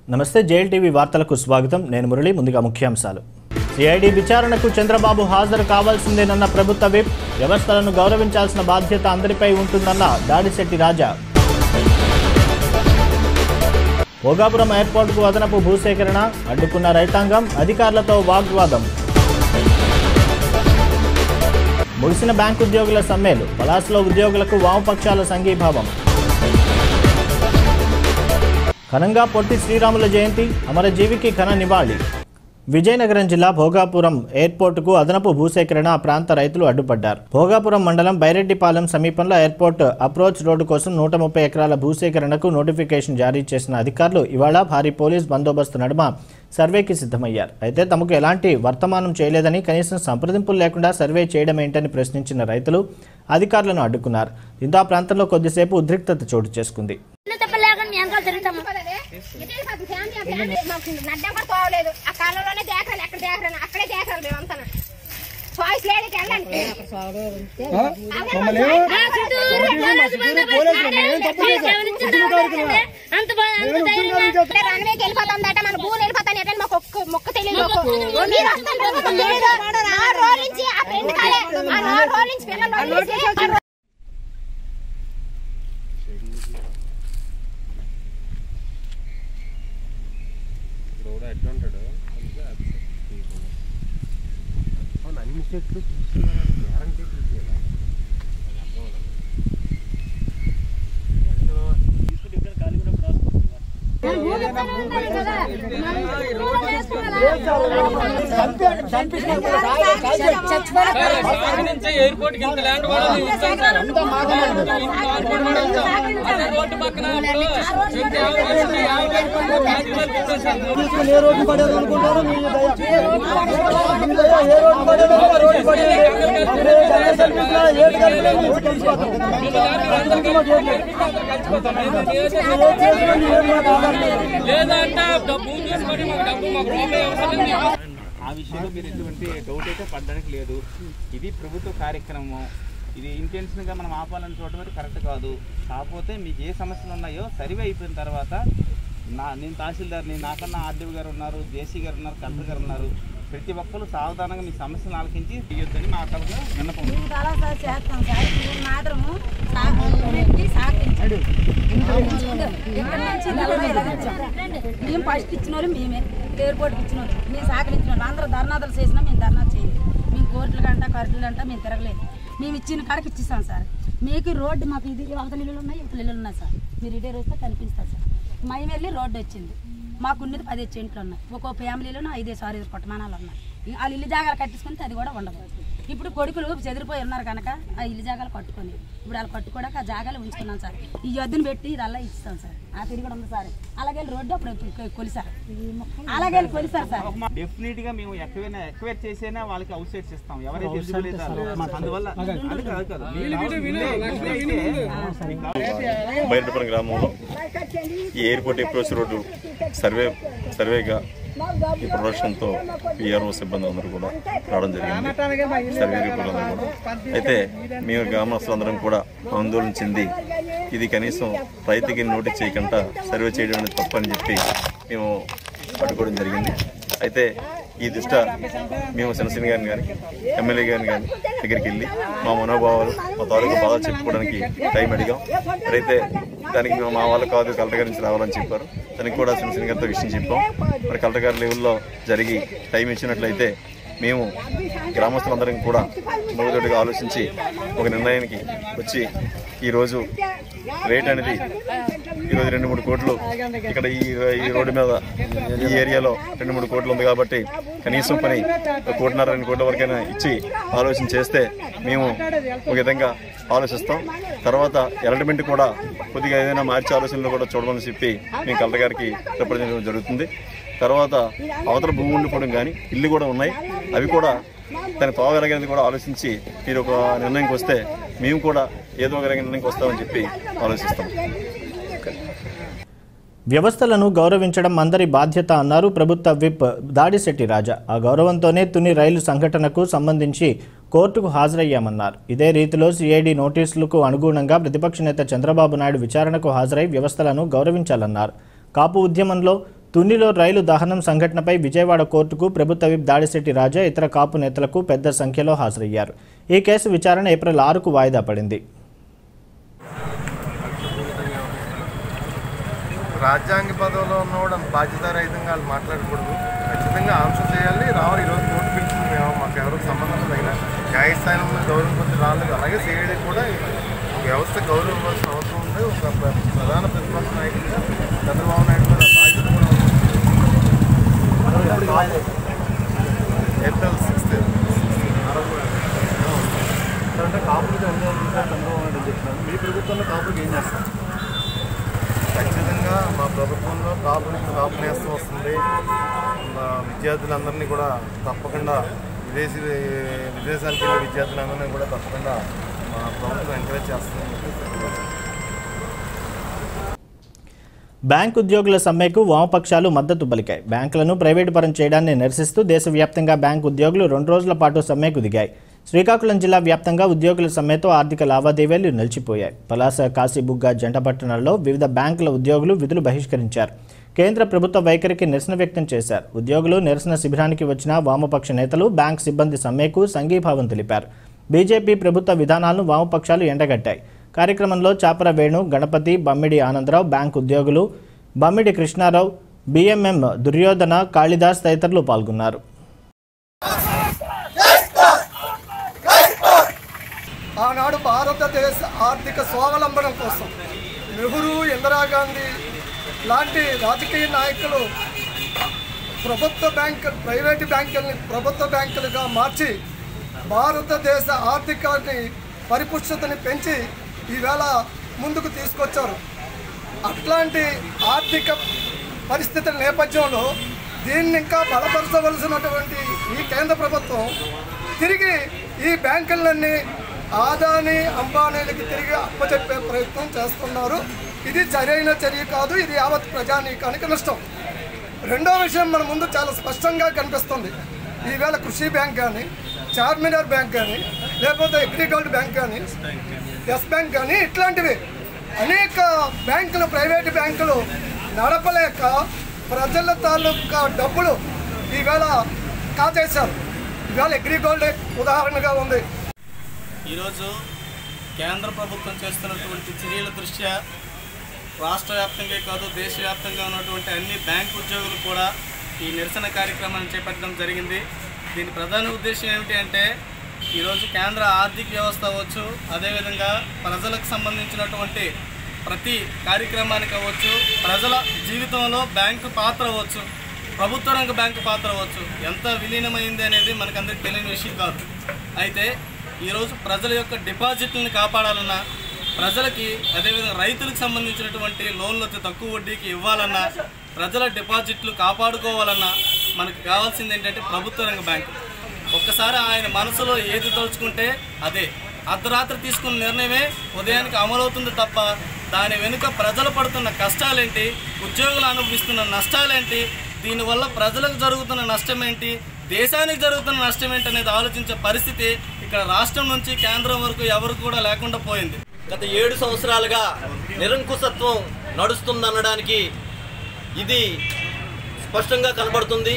నమస్తే JL TV వార్తలకు స్వాగతం నేను మురళి ముందుగా ముఖ్యాంశాలు సిఐడి విచారణకు చంద్రబాబు హాజరు కావాల్సిందేనన్న ప్రభుత్వ విప్ వ్యవస్థలను గౌరవించాల్సిన బాధ్యత అందరిపై ఉంటుందన్న దాడిశెట్టి రాజా భోగాపురం ఎయిర్పోర్టుకు అదనపు భూసేకరణ అడ్డుకున్న రైతాంగం అధికారులతో వాగ్వాదం ముగిసిన బ్యాంకు ఉద్యోగుల సమ్మెలు పలాసలో ఉద్యోగులకు వామపక్షాల సంఘీభావం ఘనంగా పొట్టి శ్రీరాముల జయంతి అమరజీవికి ఘన నివాళి విజయనగరం జిల్లా భోగాపురం ఎయిర్పోర్టుకు అదనపు భూసేకరణ ఆ ప్రాంత రైతులు అడ్డుపడ్డారు భోగాపురం మండలం బైరెడ్డిపాలెం సమీపంలో ఎయిర్పోర్ట్ అప్రోచ్ రోడ్డు కోసం నూట ముప్పై ఎకరాల భూసేకరణకు నోటిఫికేషన్ జారీ చేసిన అధికారులు ఇవాళ భారీ పోలీస్ బందోబస్తు నడుమ సర్వేకి సిద్ధమయ్యారు అయితే తమకు ఎలాంటి వర్తమానం చేయలేదని కనీసం సంప్రదింపులు లేకుండా సర్వే చేయడం ఏంటని ప్రశ్నించిన రైతులు అధికారులను అడ్డుకున్నారు దీంతో ఆ ప్రాంతంలో కొద్దిసేపు ఉద్రిక్తత చోటు చేసుకుంది చిన్న తప్పలేక మీ వెనకాల తిరుగుతాము మాకు నడ్డం కూడా పోవలేదు ఆ కాలంలోనే దేకరాలు ఎక్కడ దేకరాలు అక్కడే దేకరాలు మేమంతా చాయిస్ లేడీకి వెళ్ళండి ఆ చుట్టూరు పోలీసు బందోబస్తు ఎవరిచ్చిన రావట్లేదండి. అంత బా- అంత ధైర్యంగా రన్వేకి వెళ్ళిపోతుందట మన భూమి వెళ్ళిపోతాను ఎట్లా మాకు ఒక్క మొక్క తెలియదు మీరు వస్తాను లేదు నాలుగు రోజుల నుంచి ఆ ఫ్రెండ్ కాలే ఆ నాలుగు రోజుల నుంచి పిల్లలు వదిలేసి ఆ రో- రోడ్ ఎట్లా ఉంటాడు అవును అన్ని చెట్లు గ్యారంటీ తీసేయాలా అది అర్థం అవ్వలేదు. నుంచి ఎయిర్పోర్ట్ కి ఇంత ల్యాండ్ కూడా మేము ఇస్తాం సార్ ఇంత ల్యాండ్ కూడా ఇస్తాం. అదే రోడ్డు పక్కన ఇప్పుడు ఇంత యాభై లక్షలు, యాభై లక్షలు బ్యాంకు వాళ్ళకి ఇస్తాం సార్. లేదంటే డబ్బు తీసుకొని మాకు డబ్బు మాకు రూపాయి అవసరం లేదు. ఆ విషయంలో మీరు ఎటువంటి డౌట్ అయితే పడడానికి లేదు ఇది ప్రభుత్వ కార్యక్రమం ఇది ఇంటెన్షన్గా మనం ఆపాలని చూడటం అయితే కరెక్ట్ కాదు కాకపోతే మీకు ఏ సమస్యలు ఉన్నాయో సర్వే అయిపోయిన తర్వాత నా నేను తహసీల్దార్ని నాకన్నా ఆర్డీఓ గారు ఉన్నారు జేసీ గారు ఉన్నారు కలెక్టర్ గారు ఉన్నారు ప్రతి ఒక్కరు సావధానంగా మీ సమస్యలు ఆలకించి తీయొద్దని మా తరఫున విన్నపం ఉంది. చాలా సార్ చేస్తాం సార్ మీరు మాత్రము సాగుకి సహకరించండి ఇక్కడ నుంచి నలభై ఐదు వచ్చాం మేము ఫస్ట్ ఇచ్చిన వాళ్ళు మేమే ఎయిర్పోర్ట్కి ఇచ్చిన వాళ్ళు మేము సహకరించిన వాళ్ళు అందరూ ధర్నాదలు చేసినా మేము ధర్నా చేయాలి మేము కోర్టుల కంట కరెక్టులు అంట మేము తిరగలేదు మేము ఇచ్చిన కాడకి ఇచ్చిస్తాం సార్ మీకు రోడ్డు మాకు ఇది అవతల ఇల్లులు ఉన్నాయి ఇవతల ఇల్లులు ఉన్నాయి సార్ మీరు ఇదే రోజుతో కనిపిస్తారు సార్ మేము వెళ్ళి రోడ్డు వచ్చింది మాకు ఉన్నది పది చెంట్లు ఉన్నాయి ఒక్కో ఫ్యామిలీలోనూ ఐదేసి ఆరు ఐదు కొట్టమానాలు ఉన్నాయి వాళ్ళు ఇల్లు జాగాలు కట్టించుకుంటే అది కూడా ఉండదు ఇప్పుడు కొడుకులు చెదిరిపోయి ఉన్నారు కనుక ఆ ఇల్లు జాగాలు కట్టుకొని ఇప్పుడు వాళ్ళు కట్టుకోవడానికి ఆ జాగాలు ఉంచుకున్నాం సార్ ఈ యొద్దును పెట్టి ఇది అలా ఇస్తాం సార్ ఆ తిరిగి కూడా ఉంది సార్ అలాగే రోడ్డు అప్పుడు కొ- కొలిసారు అలాగే వెళ్ళి కొలిసారు సార్ డెఫినెట్ గా మేము ఎక్కువైనా ఎక్వైర్ చేసేనా వాళ్ళకి అవుట్ సైడ్స్ ఇస్తాం ఎవరైతే ఎలిజిబుల్ అవుతారో అందువల్ల అది కాదు కాదు బైరటపురం గ్రామంలో ఈ ఎయిర్పోర్ట్ అప్రోచ్ రోడ్డు సర్వే సర్వేగా ఈ ప్రొడక్షన్తో పిఆర్ఓ సిబ్బంది అందరూ కూడా రావడం జరిగింది సర్వే రిపోర్ట్ అందరూ కూడా అయితే మేము గ్రామస్తులందరం కూడా ఆందోళన చెంది ఇది కనీసం రైతుకి నోటీస్ చేయకుండా సర్వే చేయడం అనేది తప్పని చెప్పి మేము అడ్డుకోవడం జరిగింది అయితే ఈ దృష్ట్యా మేము శనసేన గారిని కానీ ఎమ్మెల్యే గారిని కానీ దగ్గరికి వెళ్ళి మా మనోభావాలు మా తాలూకు బాధలు చెప్పుకోవడానికి టైం అడిగాం అయితే దానికి మేము మా వాళ్ళు కాదు కలెక్టర్ గారి నుంచి రావాలని చెప్పారు దానికి కూడా శనసేన గారితో విషయం చెప్పాం మరి కలెక్టర్ గారి లెవెల్లో జరిగి టైం ఇచ్చినట్లయితే మేము గ్రామస్తులందరం కూడా మొదటిగా ఆలోచించి ఒక నిర్ణయానికి వచ్చి ఈరోజు రేట్ అనేది ఈరోజు రెండు మూడు కోట్లు ఇక్కడ ఈ ఈ రోడ్డు మీద ఈ ఏరియాలో రెండు మూడు కోట్లు ఉంది కాబట్టి కనీసం పని ఒక కోటిన్నర రెండు కోట్ల వరకైనా ఇచ్చి ఆలోచన చేస్తే మేము ఒక విధంగా ఆలోచిస్తాం తర్వాత ఎలమెంట్ కూడా కొద్దిగా ఏదైనా మార్చి ఆలోచనలు కూడా చూడమని చెప్పి మేము కలెక్టర్ గారికి రిప్రజెంట్ జరిగింది తర్వాత అవతల భూమి ఉండిపోవడం కానీ ఇల్లు కూడా ఉన్నాయి అవి కూడా దాన్ని తోగలిగినది కూడా ఆలోచించి మీరు ఒక నిర్ణయంకి వస్తే మేము కూడా ఏదో ఒక నిర్ణయంకి వస్తామని చెప్పి ఆలోచిస్తాం వ్యవస్థలను గౌరవించడం అందరి బాధ్యత అన్నారు ప్రభుత్వ విప్ దాడిశెట్టి రాజా ఆ గౌరవంతోనే తుని రైలు సంఘటనకు సంబంధించి కోర్టుకు హాజరయ్యామన్నారు ఇదే రీతిలో సిఐడి నోటీసులకు అనుగుణంగా ప్రతిపక్ష నేత చంద్రబాబు నాయుడు విచారణకు హాజరై వ్యవస్థలను గౌరవించాలన్నారు కాపు ఉద్యమంలో తునిలో రైలు దహనం సంఘటనపై విజయవాడ కోర్టుకు ప్రభుత్వ విప్ దాడిశెట్టి రాజా ఇతర కాపు నేతలకు పెద్ద సంఖ్యలో హాజరయ్యారు ఈ కేసు విచారణ ఏప్రిల్ ఆరుకు వాయిదా పడింది రాజ్యాంగ పదవిలో ఉన్నవాడు అంత బాధ్యతారహితంగా వాళ్ళు మాట్లాడకూడదు ఖచ్చితంగా ఆన్సర్ చేయాలి రావాలి ఈరోజు కోర్టు పిలిచింది మేము మాకు ఎవరికి సంబంధం తగిన న్యాయస్థానంలో గౌరవం పొంది రాలేదు అలాగే సిఐడి కూడా ఒక వ్యవస్థ గౌరవం ఇవ్వాల్సిన అవసరం ఉంది ఒక ప్ర- ప్రధాన ప్రతిపక్ష నాయకుడిగా చంద్రబాబు నాయుడు మీద బాధ్యత కూడా ఉంది ఏప్రిల్ సిక్స్త్ అంటే కాపులకి అన్యాయం చేశారు చంద్రబాబు నాయుడు చెప్తున్నారు మీ ప్రభుత్వంలో కాపులకి ఏం చేస్తారు ఖచ్చితంగా మా ప్రభుత్వంలో కాపులకు కాపు నేస్తం వస్తుంది మా విద్యార్థులందరినీ కూడా తప్పకుండా విదేశీ విదేశాలకు వెళ్ళే విద్యార్థులందరినీ కూడా తప్పకుండా మా ప్రభుత్వం ఎంకరేజ్ చేస్తుందని చెప్పి బ్యాంక్ ఉద్యోగుల సమ్మెకు వామపక్షాలు మద్దతు పలికాయి బ్యాంకులను ప్రైవేటు పరం చేయడాన్ని నిరసిస్తూ దేశవ్యాప్తంగా బ్యాంక్ ఉద్యోగులు రెండు రోజుల పాటు సమ్మెకు దిగాయి శ్రీకాకుళం జిల్లా వ్యాప్తంగా ఉద్యోగుల సమ్మెతో ఆర్థిక లావాదేవీలు నిలిచిపోయాయి పలాస కాశీబుగ్గ జంట పట్టణాల్లో వివిధ బ్యాంకుల ఉద్యోగులు విధులు బహిష్కరించారు కేంద్ర ప్రభుత్వ వైఖరికి నిరసన వ్యక్తం చేశారు ఉద్యోగులు నిరసన శిబిరానికి వచ్చిన వామపక్ష నేతలు బ్యాంక్ సిబ్బంది సమ్మెకు సంఘీభావం తెలిపారు బీజేపీ ప్రభుత్వ విధానాలను వామపక్షాలు ఎండగట్టాయి కార్యక్రమంలో చాపర వేణు గణపతి బమ్మిడి ఆనందరావు బ్యాంక్ ఉద్యోగులు బమ్మిడి కృష్ణారావు బిఎంఎం దుర్యోధన కాళిదాస్ తదితరులు పాల్గొన్నారు ఆనాడు భారతదేశ ఆర్థిక స్వావలంబనం కోసం నెహ్రూ ఇందిరాగాంధీ లాంటి రాజకీయ నాయకులు ప్రభుత్వ బ్యాంక్ ప్రైవేటు బ్యాంకుల్ని ప్రభుత్వ బ్యాంకులుగా మార్చి భారతదేశ ఆర్థికాన్ని పరిపుష్టతని పెంచి ఈవేళ ముందుకు తీసుకొచ్చారు అట్లాంటి ఆర్థిక పరిస్థితుల నేపథ్యంలో దీన్ని ఇంకా బలపరచవలసినటువంటి ఈ కేంద్ర ప్రభుత్వం తిరిగి ఈ బ్యాంకులన్నీ ఆదాని అంబానీలకి తిరిగి అప్పచెప్పే ప్రయత్నం చేస్తున్నారు ఇది సరైన చర్య కాదు ఇది యావత్ ప్రజానీకానికి నష్టం రెండో విషయం మన ముందు చాలా స్పష్టంగా కనిపిస్తుంది ఈవేళ కృషి బ్యాంక్ కానీ చార్మినార్ బ్యాంక్ కానీ లేకపోతే అగ్రికల్చర్ బ్యాంక్ కానీ ఎస్ బ్యాంక్ కానీ ఇట్లాంటివి అనేక బ్యాంకులు ప్రైవేటు బ్యాంకులు నడపలేక ప్రజల తాలూకా డబ్బులు ఈవేళ కాజేశారు ఈవేళ అగ్రిగోల్డ్ ఉదాహరణగా ఉంది ఈరోజు కేంద్ర ప్రభుత్వం చేస్తున్నటువంటి చర్యల దృష్ట్యా రాష్ట్ర వ్యాప్తంగా కాదు దేశవ్యాప్తంగా ఉన్నటువంటి అన్ని బ్యాంక్ ఉద్యోగులు కూడా ఈ నిరసన కార్యక్రమాన్ని చేపట్టడం జరిగింది దీని ప్రధాన ఉద్దేశం ఏమిటి అంటే ఈరోజు కేంద్ర ఆర్థిక వ్యవస్థ అవ్వచ్చు అదేవిధంగా ప్రజలకు సంబంధించినటువంటి ప్రతి కార్యక్రమానికి అవ్వచ్చు ప్రజల జీవితంలో బ్యాంకు పాత్ర అవ్వచ్చు ప్రభుత్వ రంగ బ్యాంకు పాత్ర అవ్వచ్చు ఎంత విలీనమైంది అనేది మనకందరికి తెలియని విషయం కాదు అయితే ఈరోజు ప్రజల యొక్క డిపాజిట్లను కాపాడాలన్నా ప్రజలకి అదేవిధంగా రైతులకు సంబంధించినటువంటి లోన్లు అతి తక్కువ వడ్డీకి ఇవ్వాలన్నా ప్రజల డిపాజిట్లు కాపాడుకోవాలన్నా మనకు కావాల్సింది ఏంటంటే ప్రభుత్వ రంగ బ్యాంకు ఒక్కసారి ఆయన మనసులో ఏది తలుచుకుంటే అదే అర్ధరాత్రి తీసుకున్న నిర్ణయమే ఉదయానికి అమలవుతుంది తప్ప దాని వెనుక ప్రజలు పడుతున్న కష్టాలేంటి ఉద్యోగులు అనుభవిస్తున్న నష్టాలేంటి దీనివల్ల ప్రజలకు జరుగుతున్న నష్టం ఏంటి దేశానికి జరుగుతున్న నష్టం ఏంటి అనేది ఆలోచించే పరిస్థితి ఇక్కడ రాష్ట్రం నుంచి కేంద్రం వరకు ఎవరు కూడా లేకుండా పోయింది గత ఏడు సంవత్సరాలుగా నిరంకుశత్వం నడుస్తుందనడానికి ఇది స్పష్టంగా కనబడుతుంది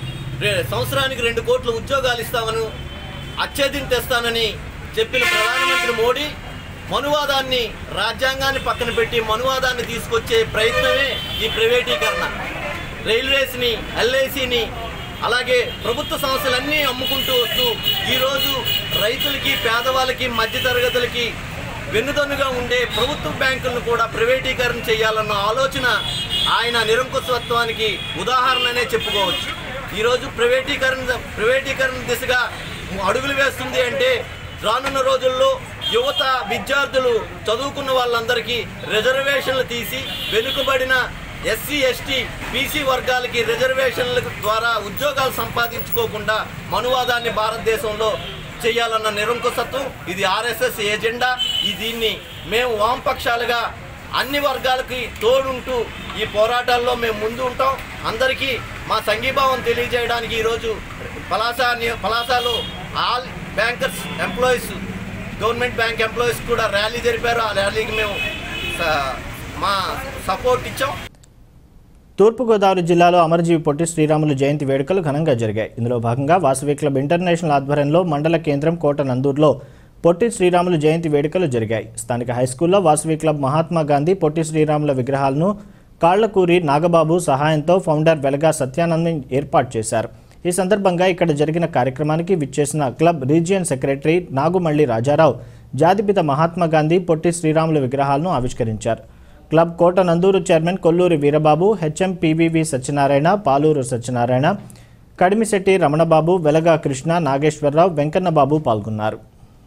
రే- సంవత్సరానికి రెండు కోట్ల ఉద్యోగాలు ఇస్తామని అచ్చేదిని తెస్తానని చెప్పిన ప్రధానమంత్రి మోడీ మనువాదాన్ని రాజ్యాంగాన్ని పక్కన పెట్టి మనువాదాన్ని తీసుకొచ్చే ప్రయత్నమే ఈ ప్రైవేటీకరణ రైల్వేస్ని ఎల్ఐసిని అలాగే ప్రభుత్వ సంస్థలన్నీ అమ్ముకుంటూ వస్తూ ఈరోజు రైతులకి పేదవాళ్ళకి మధ్యతరగతులకి వెన్నుదన్నుగా ఉండే ప్రభుత్వ బ్యాంకులను కూడా ప్రైవేటీకరణ చేయాలన్న ఆలోచన ఆయన నిరంకుశత్వానికి ఉదాహరణనే చెప్పుకోవచ్చు ఈరోజు ప్రైవేటీకరణ ప్రైవేటీకరణ దిశగా అడుగులు వేస్తుంది అంటే రానున్న రోజుల్లో యువత విద్యార్థులు చదువుకున్న వాళ్ళందరికీ రిజర్వేషన్లు తీసి వెనుకబడిన ఎస్సీ ఎస్టీ బీసీ వర్గాలకి రిజర్వేషన్ల ద్వారా ఉద్యోగాలు సంపాదించుకోకుండా మనువాదాన్ని భారతదేశంలో చేయాలన్న నిరంకుశత్వం ఇది ఆర్ఎస్ఎస్ ఎజెండా ఈ దీన్ని మేము వామపక్షాలుగా అన్ని వర్గాలకి తోడుంటూ ఈ పోరాటాల్లో మేము ముందు ఉంటాం అందరికీ మా సంఘీభావం తెలియజేయడానికి ఈరోజు పలాస ని- పలాసలో all bankers employees government bank employees కూడా ర్యాలీ జరిపారు ఆ ర్యాలీకి మేము స- మా సపోర్ట్ ఇచ్చాం తూర్పుగోదావరి జిల్లాలో అమరజీవి పొట్టి శ్రీరాములు జయంతి వేడుకలు ఘనంగా జరిగాయి ఇందులో భాగంగా వాసవి క్లబ్ ఇంటర్నేషనల్ ఆధ్వర్యంలో మండల కేంద్రం కోట నందూరులో పొట్టి శ్రీరాములు జయంతి వేడుకలు జరిగాయి స్థానిక హైస్కూల్లో వాసవి క్లబ్ మహాత్మా గాంధీ పొట్టి శ్రీరాముల విగ్రహాలను కాళ్లకూరి నాగబాబు సహాయంతో ఫౌండర్ వెలగా సత్యానంద్ ఏర్పాటు చేశారు ఈ సందర్భంగా ఇక్కడ జరిగిన కార్యక్రమానికి విచ్చేసిన club region secretary Nagumalli Rajarao జాతిపిత మహాత్మా గాంధీ పొట్టి శ్రీరాములు విగ్రహాలను ఆవిష్కరించారు club Kota Nanduru chairman Kolluri Veerababu HM PVV Satyanarayana Paluru Satyanarayana Kadimisetti Ramanababu Velaga Krishna Nageswararao Venkannababu పాల్గొన్నారు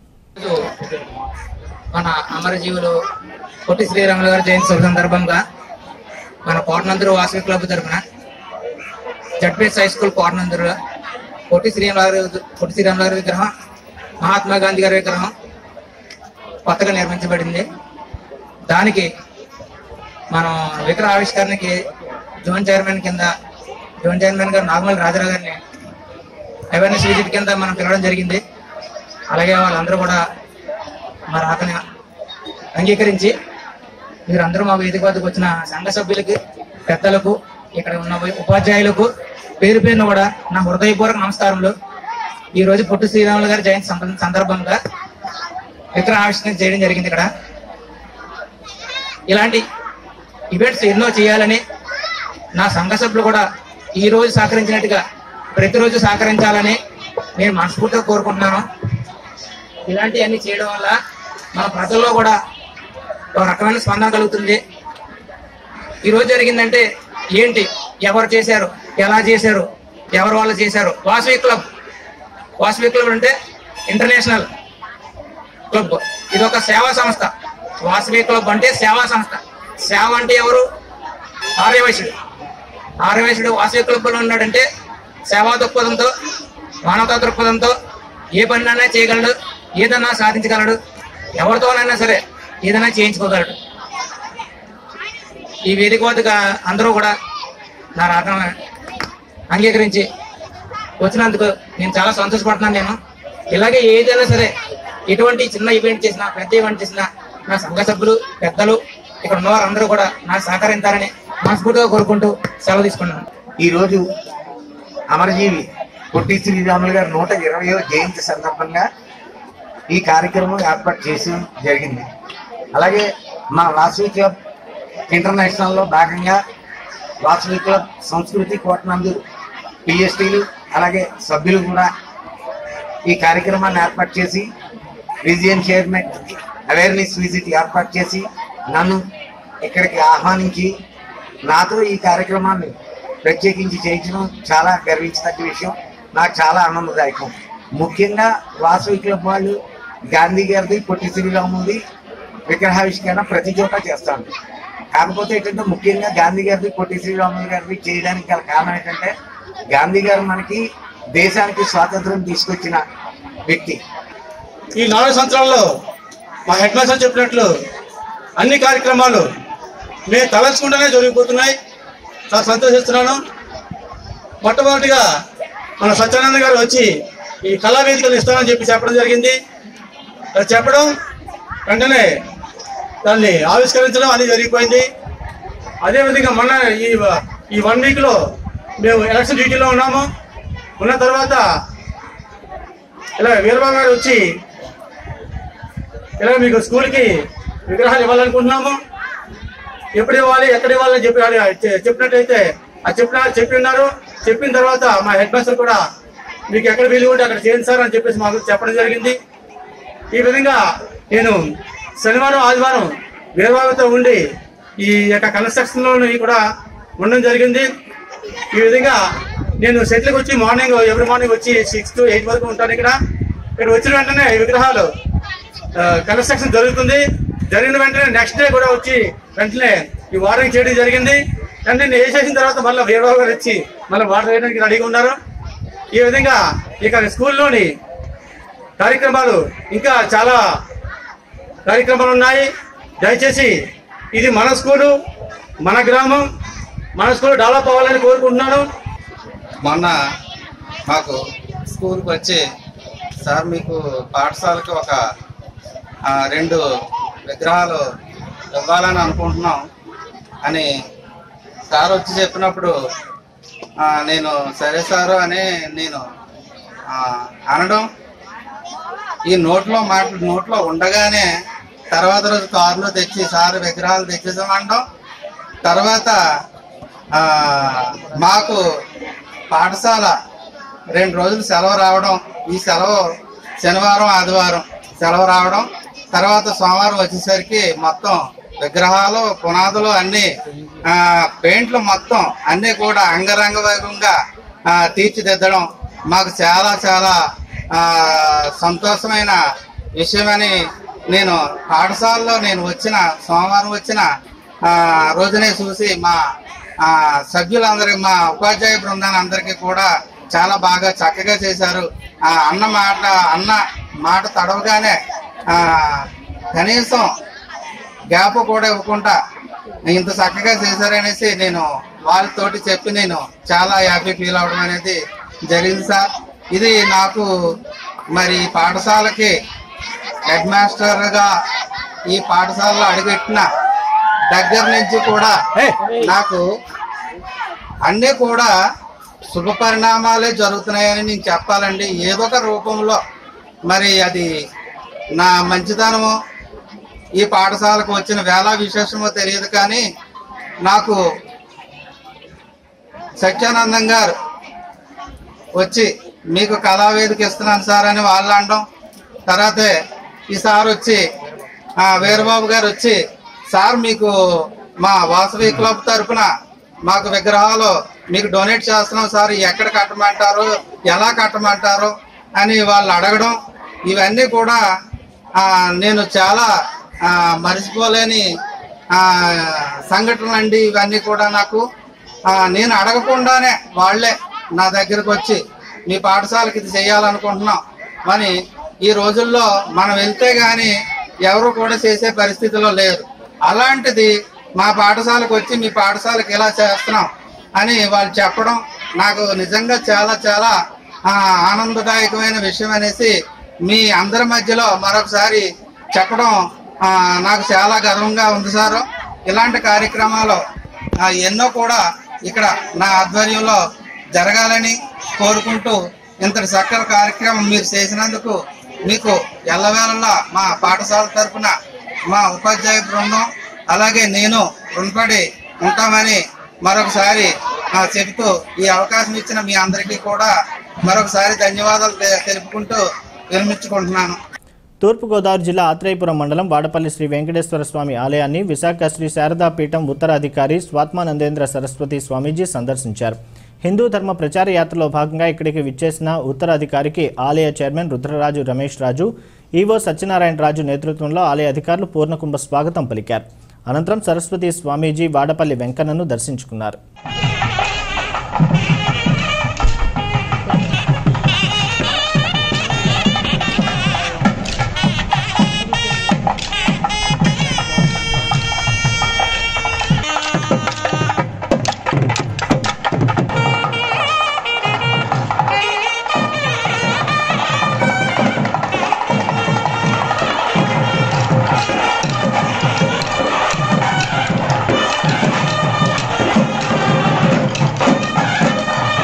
మన అమరజీవులు పొట్టి శ్రీరాములు గారి జయంతి శుభ సందర్భంగా మన కోటనందరు వాసవి క్లబ్ తరఫున ZPS high school Kotananduru Potti Sriramulu గారి పొట్టి శ్రీరాములు గారి విగ్రహం మహాత్మా గాంధీ గారి విగ్రహం కొత్తగా నిర్మించబడింది దానికి మనం విగ్రహ ఆవిష్కరణకి జోన్ చైర్మన్ కింద జోన్ చైర్మన్ గారు నాగమల్లి రాజారావు గారిని అవేర్నెస్ విజిట్ కింద మనం పిలవడం జరిగింది అలాగే వాళ్ళందరూ కూడా మా రాకని అంగీకరించి మీరందరూ మా వేదిక వద్దకు వచ్చిన సంఘ సభ్యులకి పెద్దలకు ఇక్కడ ఉన్న ఉపాధ్యాయులకు పేరు పేరున కూడా నా హృదయపూర్వక నమస్కారములు ఈ రోజు పొట్టి శ్రీరాములు గారి జయంతి సంద- సందర్భంగా విగ్రహ ఆవిష్కరణ చేయడం జరిగింది ఇక్కడ ఇలాంటి ఈవెంట్స్ ఎన్నో చేయాలని నా సంఘ సభ్యులు కూడా ఈ రోజు సహకరించినట్టుగా ప్రతిరోజు సహకరించాలని నేను మనస్ఫూర్తిగా కోరుకుంటున్నాను ఇలాంటివన్నీ చేయడం వల్ల మన ప్రజల్లో కూడా ఒక రకమైన స్పందన కలుగుతుంది ఈ రోజు జరిగిందంటే ఏంటి ఎవరు చేశారు ఎలా చేశారు ఎవరు వాళ్ళు చేశారు వాసవి క్లబ్ వాసవి క్లబ్ అంటే ఇంటర్నేషనల్ క్లబ్ ఇది ఒక సేవా సంస్థ వాసవి క్లబ్ అంటే సేవా సంస్థ సేవ అంటే ఎవరు ఆర్యవైశ్యుడు ఆర్యవైశ్యుడు వాసవి క్లబ్లో ఉన్నాడంటే సేవా దృక్పథంతో మానవతా దృక్పథంతో ఏ పనినైనా చేయగలడు ఏదన్నా సాధించగలడు ఎవరితోనైనా సరే ఏదైనా చేయించుకోగలడు ఈ వేదిక వద్దకు అందరూ కూడా నా రాకం అంగీకరించి వచ్చినందుకు నేను చాలా సంతోషపడుతున్నాను నేను ఇలాగే ఏదైనా సరే ఎటువంటి చిన్న ఈవెంట్ చేసినా పెద్ద ఈవెంట్ చేసినా నా సంఘ సభ్యులు పెద్దలు ఇక్కడ ఉన్నవారు అందరూ కూడా నాకు సహకరించాలని మనస్ఫూర్తిగా కోరుకుంటూ సెలవు తీసుకున్నాను ఈ రోజు అమరజీవి పొట్టి శ్రీరాములు గారి నూట ఇరవయో జయంతి సందర్భంగా ఈ కార్యక్రమం ఏర్పాటు చేసి జరిగింది అలాగే మా వాసవి క్లబ్ ఇంటర్నేషనల్లో భాగంగా వాసవి క్లబ్ సంస్కృతి కోటనందు పిఎస్టీలు అలాగే సభ్యులు కూడా ఈ కార్యక్రమాన్ని ఏర్పాటు చేసి రీజియన్ చైర్మన్ అవేర్నెస్ విజిట్ ఏర్పాటు చేసి నన్ను ఇక్కడికి ఆహ్వానించి నాతో ఈ కార్యక్రమాన్ని ప్రత్యేకించి చేయించడం చాలా గర్వించదగ్గ విషయం నాకు చాలా ఆనందదాయకం ముఖ్యంగా వాసవి క్లబ్ వాళ్ళు గాంధీ గారిది పొట్టి శ్రీరాముది విగ్రహావిష్కరణ ప్రతి చోట చేస్తాను కాకపోతే ఏంటంటే ముఖ్యంగా గాంధీ గారిది పొట్టి శ్రీరాములు గారిది చేయడానికి గల కారణం ఏంటంటే గాంధీ గారు మనకి దేశానికి స్వాతంత్రం తీసుకొచ్చిన వ్యక్తి ఈ నాలుగు సంవత్సరాల్లో మా హెడ్ మాస్టర్ చెప్పినట్లు అన్ని కార్యక్రమాలు మేము తలచుకుంటూనే జరిగిపోతున్నాయి చాలా సంతోషిస్తున్నాను మొట్టమొదటిగా మన సత్యానంద గారు వచ్చి ఈ కళా వేదికలు ఇస్తామని చెప్పి చెప్పడం జరిగింది అది చెప్పడం వెంటనే దాన్ని ఆవిష్కరించడం అది జరిగిపోయింది అదేవిధంగా మొన్న ఈ ఈ వన్ వీక్లో మేము ఎలక్షన్ డ్యూటీలో ఉన్నాము ఉన్న తర్వాత ఇలా వీరబాబు గారు వచ్చి ఇలా మీకు స్కూల్కి విగ్రహాలు ఇవ్వాలనుకుంటున్నాము ఎప్పుడు ఇవ్వాలి ఎక్కడ ఇవ్వాలని చెప్పి వాళ్ళు చె- చెప్పినట్టయితే అది చెప్పిన చెప్పి ఉన్నారు చెప్పిన తర్వాత మా హెడ్ మాస్టర్ కూడా మీకు ఎక్కడ వీలు ఉంటే అక్కడ చేయండి సార్ అని చెప్పేసి మాకు చెప్పడం జరిగింది ఈ విధంగా నేను శనివారం ఆదివారం వీరబాబుతో ఉండి ఈ యొక్క కన్స్ట్రక్షన్ లో కూడా ఉండడం జరిగింది ఈ విధంగా నేను సెటిల్కి వచ్చి మార్నింగ్ ఎవ్రీ మార్నింగ్ వచ్చి సిక్స్ టు ఎయిట్ వరకు ఉంటాను ఇక్కడ ఇక్కడ వచ్చిన వెంటనే ఈ విగ్రహాలు కన్స్ట్రక్షన్ జరుగుతుంది జరిగిన వెంటనే నెక్స్ట్ డే కూడా వచ్చి వెంటనే ఈ వారింగ్ చేయడం జరిగింది అంటే నేను వేసేసిన తర్వాత మళ్ళీ వీరబాబు గారు వచ్చి మళ్ళీ వాటర్ వేయడానికి రెడీగా ఉన్నారు ఈ విధంగా ఇక స్కూల్లోని కార్యక్రమాలు ఇంకా చాలా కార్యక్రమాలు ఉన్నాయి దయచేసి ఇది మన స్కూలు మన గ్రామం మన స్కూల్ డెవలప్ అవ్వాలని కోరుకుంటున్నాను మొన్న మాకు స్కూల్కి వచ్చి సార్ మీకు పాఠశాలకు ఒక ఆ, రెండు విగ్రహాలు ఇవ్వాలని అనుకుంటున్నాం అని సార్ వచ్చి చెప్పినప్పుడు ఆ, నేను సరే సారు అని నేను ఆ, అనడం ఈ నోట్లో మాట నోట్లో ఉండగానే తర్వాత రోజు కారులో తెచ్చి సారు విగ్రహాలు తెచ్చేసామనడం తర్వాత ఆ, మాకు పాఠశాల రెండు రోజులు సెలవు రావడం ఈ సెలవు శనివారం ఆదివారం సెలవు రావడం తర్వాత సోమవారం వచ్చేసరికి మొత్తం విగ్రహాలు పునాదులు అన్ని ఆ, పెయింట్లు మొత్తం అన్ని కూడా అంగరంగ వైభవంగా ఆ, తీర్చిదిద్దడం మాకు చాలా చాలా ఆ, సంతోషమైన విషయమని నేను పాఠశాలలో నేను వచ్చిన సోమవారం వచ్చిన ఆ, రోజునే చూసి మా ఆ, సభ్యులందరికీ మా ఉపాధ్యాయ బృందాన్ని అందరికీ కూడా చాలా బాగా చక్కగా చేశారు ఆ, అన్న మాట అన్న మాట తడవగానే ఆ, కనీసం గ్యాప్ కూడా ఇవ్వకుండా ఇంత చక్కగా చేశారనేసి నేను వాళ్ళతోటి చెప్పి నేను చాలా హ్యాపీ ఫీల్ అవడం అనేది జరిగింది సార్ ఇది నాకు మరి పాఠశాలకి హెడ్ మాస్టర్గా ఈ పాఠశాలలో అడుగెట్టిన దగ్గర నుంచి కూడా నాకు అన్నీ కూడా శుభ పరిణామాలే జరుగుతున్నాయని నేను చెప్పాలండి ఏదో ఒక రూపంలో మరి అది నా మంచితనము ఈ పాఠశాలకు వచ్చిన వేళ విశేషమో తెలియదు కానీ నాకు సత్యానందం గారు వచ్చి మీకు కళావేదిక ఇస్తున్నాను సార్ అని వాళ్ళు అనడం తర్వాత ఈ సార్ వచ్చి ఆ, వీరబాబు గారు వచ్చి సార్ మీకు మా వాసవి క్లబ్ తరఫున మాకు విగ్రహాలు మీకు డొనేట్ చేస్తున్నాం సార్ ఎక్కడ కట్టమంటారు ఎలా కట్టమంటారు అని వాళ్ళు అడగడం ఇవన్నీ కూడా ఆ, నేను చాలా ఆ, మరిచిపోలేని ఆ, సంఘటనలు అండి ఇవన్నీ కూడా నాకు ఆ, నేను అడగకుండానే వాళ్ళే నా దగ్గరకు వచ్చి మీ పాఠశాలకి ఇది చేయాలనుకుంటున్నాం అని ఈ రోజుల్లో మనం వెళ్తే గాని ఎవరు కూడా చేసే పరిస్థితిలో లేరు అలాంటిది మా పాఠశాలకు వచ్చి మీ పాఠశాలకు ఇలా చేస్తున్నాం అని వాళ్ళు చెప్పడం నాకు నిజంగా చాలా చాలా ఆ, ఆనందదాయకమైన విషయం అనేసి మీ అందరి మధ్యలో మరొకసారి చెప్పడం ఆ, నాకు చాలా గర్వంగా ఉంది సారు ఇలాంటి కార్యక్రమాలు ఆ, ఎన్నో కూడా ఇక్కడ నా ఆధ్వర్యంలో జరగాలని కోరుకుంటూ ఇంతటి చక్కటి కార్యక్రమం మీరు చేసినందుకు మీకు ఎల్లవేళలా మా పాఠశాల తరపున మా ఉపాధ్యాయ బృందం అలాగే నేను రుణపడి ఉంటామని మరొకసారి ఆ, చెబుతూ ఈ అవకాశం ఇచ్చిన మీ అందరికీ కూడా మరొకసారి ధన్యవాదాలు తె- తెలుపుకుంటూ విరమించుకుంటున్నాను తూర్పుగోదావరి జిల్లా ఆత్రేయపురం మండలం వాడపల్లి శ్రీ వెంకటేశ్వర స్వామి ఆలయాన్ని విశాఖ శ్రీ శారదా పీఠం ఉత్తరాధికారి స్వాత్మానందేంద్ర సరస్వతి స్వామీజీ సందర్శించారు హిందూ ధర్మ ప్రచార యాత్రలో భాగంగా ఇక్కడికి విచ్చేసిన ఉత్తరాధికారికి ఆలయ చైర్మన్ రుద్రరాజు రమేష్ రాజు ఈవో సత్యనారాయణ రాజు నేతృత్వంలో ఆలయ అధికారులు పూర్ణకుంభ స్వాగతం పలికారు అనంతరం సరస్వతి స్వామీజీ వాడపల్లి వెంకన్నను దర్శించుకున్నారు Thank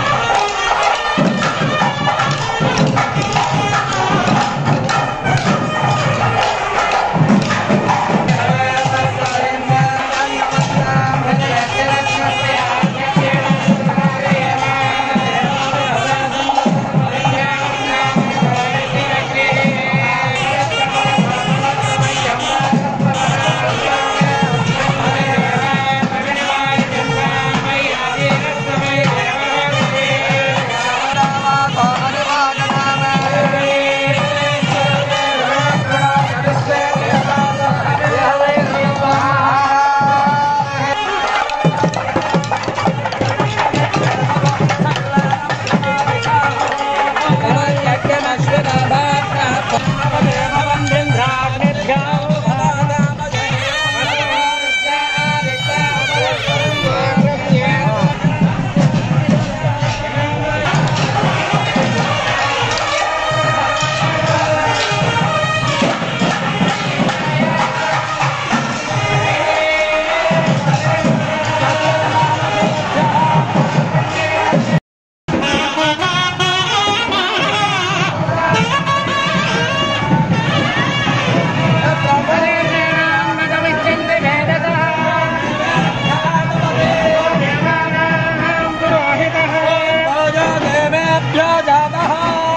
सद्यो जातः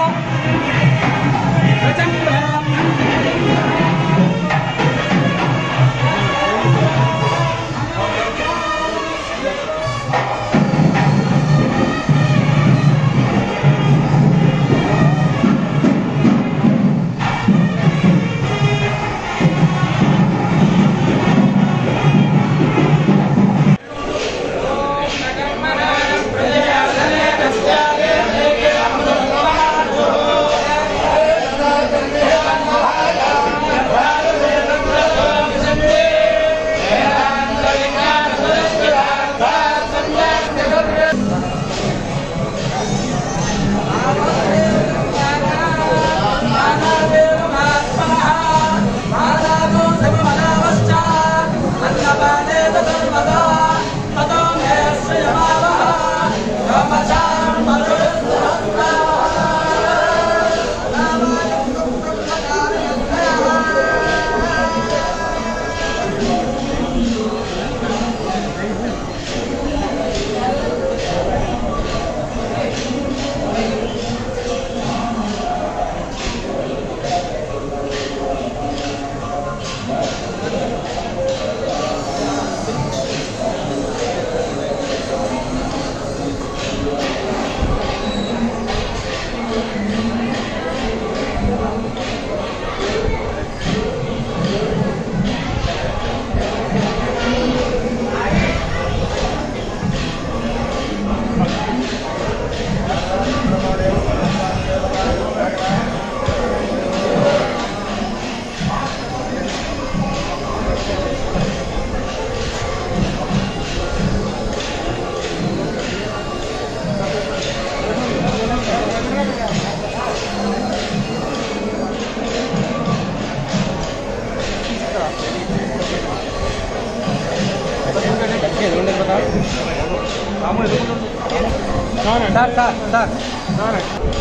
సార్ సార్ సార్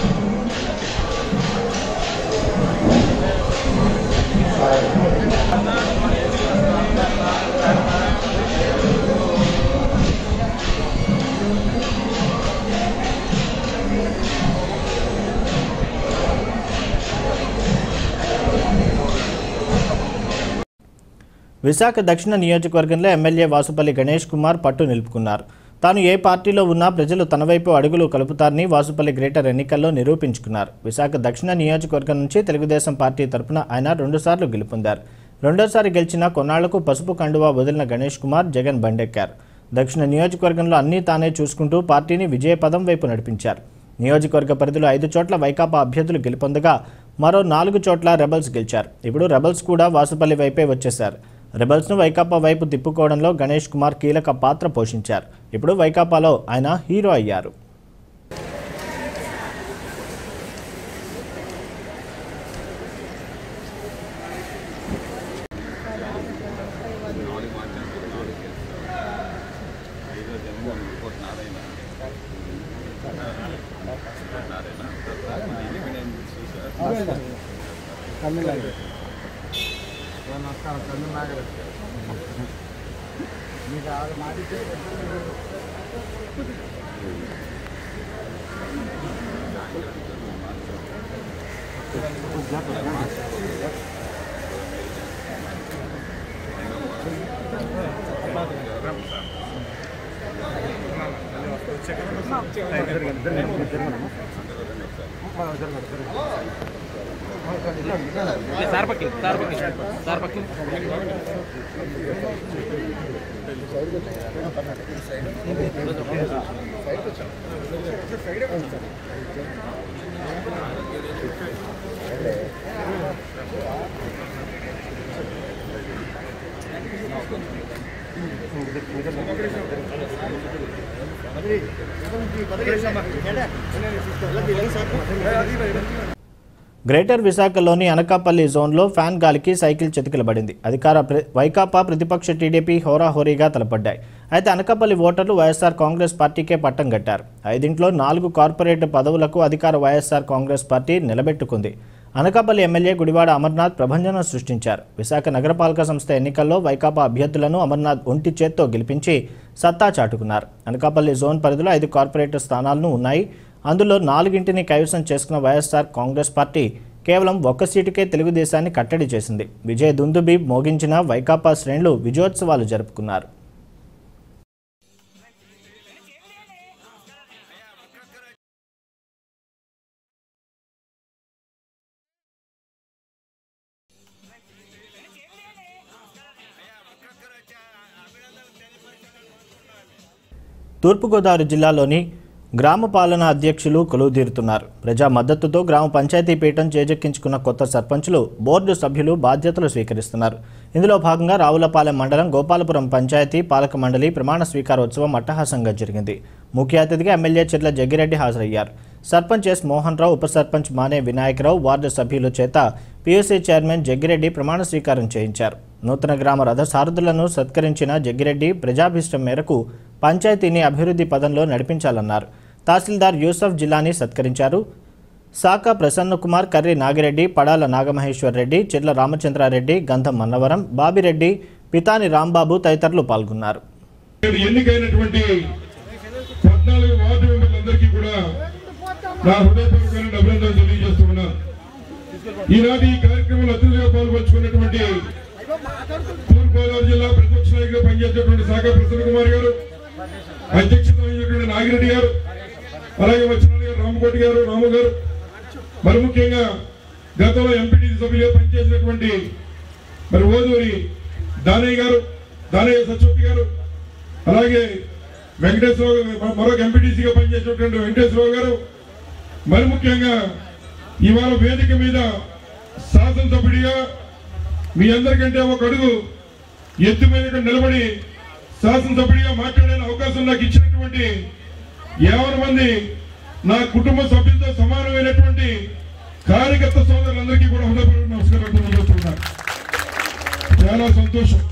విశాఖ దక్షిణ నియోజకవర్గంలో ఎమ్మెల్యే వాసుపల్లి గణేష్ కుమార్ పట్టు నిలుపుకున్నారు తాను ఏ పార్టీలో ఉన్నా ప్రజలు తన వైపు అడుగులు కలుపుతారని వాసుపల్లి గ్రేటర్ ఎన్నికల్లో నిరూపించుకున్నారు విశాఖ దక్షిణ నియోజకవర్గం నుంచి తెలుగుదేశం పార్టీ తరపున ఆయన రెండుసార్లు గెలుపొందారు రెండోసారి గెలిచిన కొన్నాళ్లకు పసుపు కండువా వదిలిన గణేష్ కుమార్ జగన్ బండెక్కారు దక్షిణ నియోజకవర్గంలో అన్నీ తానే చూసుకుంటూ పార్టీని విజయపదం వైపు నడిపించారు నియోజకవర్గ పరిధిలో ఐదు చోట్ల వైకాపా అభ్యర్థులు గెలుపొందగా మరో నాలుగు చోట్ల రెబల్స్ గెలిచారు ఇప్పుడు రెబల్స్ కూడా వాసుపల్లి వైపే వచ్చేశారు రెబల్స్ను వైకాపా వైపు తిప్పుకోవడంలో గణేష్ కుమార్ కీలక పాత్ర పోషించారు ఇప్పుడు వైకాపాలో ఆయన హీరో అయ్యారు నమస్కారం కన్ను నాగరాజు మీకు ఆవిడ మాటితే సార్ పక్కి సార్ పక్కి సార్ పక్కి గ్రేటర్ విశాఖలోని అనకాపల్లి జోన్లో ఫ్యాన్ గాలికి సైకిల్ చితికిలబడింది అధికార ప్ర- వైకాపా ప్రతిపక్ష టీడీపీ హోరాహోరీగా తలపడ్డాయి అయితే అనకాపల్లి ఓటర్లు వైఎస్ఆర్ కాంగ్రెస్ పార్టీకే పట్టం కట్టారు ఐదింట్లో నాలుగు కార్పొరేట్ పదవులకు అధికార వైఎస్ఆర్ కాంగ్రెస్ పార్టీ నిలబెట్టుకుంది అనకాపల్లి ఎమ్మెల్యే గుడివాడ అమర్నాథ్ ప్రభంజనం సృష్టించారు విశాఖ నగరపాలక సంస్థ ఎన్నికల్లో వైకాపా అభ్యర్థులను అమర్నాథ్ ఒంటి చేత్తో గెలిపించి సత్తా చాటుకున్నారు అనకాపల్లి జోన్ పరిధిలో ఐదు కార్పొరేటర్ స్థానాలను ఉన్నాయి అందులో నాలుగింటిని కైవసం చేసుకున్న వైఎస్ఆర్ కాంగ్రెస్ పార్టీ కేవలం ఒక్క సీటుకే తెలుగుదేశాన్ని కట్టడి చేసింది విజయ దుందుబి మోగించిన వైకాపా శ్రేణులు విజయోత్సవాలు జరుపుకున్నారు తూర్పుగోదావరి జిల్లాలోని గ్రామ పాలనా అధ్యక్షులు కొలువుదీరుతున్నారు ప్రజా మద్దతుతో గ్రామ పంచాయతీ పీఠం చేజెక్కించుకున్న కొత్త సర్పంచులు బోర్డు సభ్యులు బాధ్యతలు స్వీకరిస్తున్నారు ఇందులో భాగంగా రావులపాలెం మండలం గోపాలపురం పంచాయతీ పాలక మండలి ప్రమాణ స్వీకారోత్సవం అట్టహాసంగా జరిగింది ముఖ్య అతిథిగా ఎమ్మెల్యే చెట్ల జగ్గిరెడ్డి హాజరయ్యారు సర్పంచ్ ఎస్ మోహన్ రావు ఉప సర్పంచ్ మానే వినాయకరావు వార్డు సభ్యుల చేత పీఎస్సీ చైర్మన్ జగ్గిరెడ్డి ప్రమాణ స్వీకారం చేయించారు నూతన గ్రామ రథ సారథులను సత్కరించిన జగ్గిరెడ్డి ప్రజాభీష్టం మేరకు పంచాయతీని అభివృద్ధి పదంలో నడిపించాలన్నారు తహసీల్దార్ యూసఫ్ జిల్లాని సత్కరించారు శాఖ ప్రసన్న కుమార్ కర్రి నాగిరెడ్డి పడాల నాగమహేశ్వర్ రెడ్డి చెట్ల రామచంద్రారెడ్డి గంధం మన్నవరం బాబిరెడ్డి పితాని రాంబాబు తదితరులు పాల్గొన్నారు నేడు ఎన్నికైనటువంటి పద్నాలుగు వార్డు మెంబర్లందరికీ కూడా నా హృదయపూర్వకమైన అభినందనలు తెలియజేస్తున్నాను ఈనాటి ఈ కార్యక్రమంలో అతిథిగా పాల్పంచుకున్నటువంటి తూర్పుగోదావరి జిల్లా ప్రతిపక్ష నాయకుగా పనిచేసేటువంటి శాఖ ప్రసన్న కుమార్ గారు అధ్యక్షత వహించినటువంటి నాగిరెడ్డి గారు అలాగే వచ్చిన గారు రామకోటి గారు రాము గారు మరి ముఖ్యంగా గతంలో ఎంపీటీ సభ్యులుగా పనిచేసినటువంటి మరి ఓదూరి దానయ్య గారు దానయ్య సత్యవతి గారు అలాగే వెంకటేశ్వరరావు గారు, మరొక ఎంపీటీసీగా పనిచేసినటువంటి వెంకటేశ్వరరావు గారు మరి ముఖ్యంగా ఇవాళ వేదిక మీద శాసనసభ్యుడిగా మీ అందరికంటే ఒక అడుగు ఎత్తు మీద ఇక్కడ నిలబడి శాసనసభ్యుడిగా మాట్లాడే అవకాశం నాకు ఇచ్చినటువంటి యాభై మంది నా కుటుంబ సభ్యులతో సమానమైనటువంటి కార్యకర్త సోదరులందరికీ కూడా హృదయపూర్వక నమస్కారం తెలియజేస్తున్నాను చాలా సంతోషం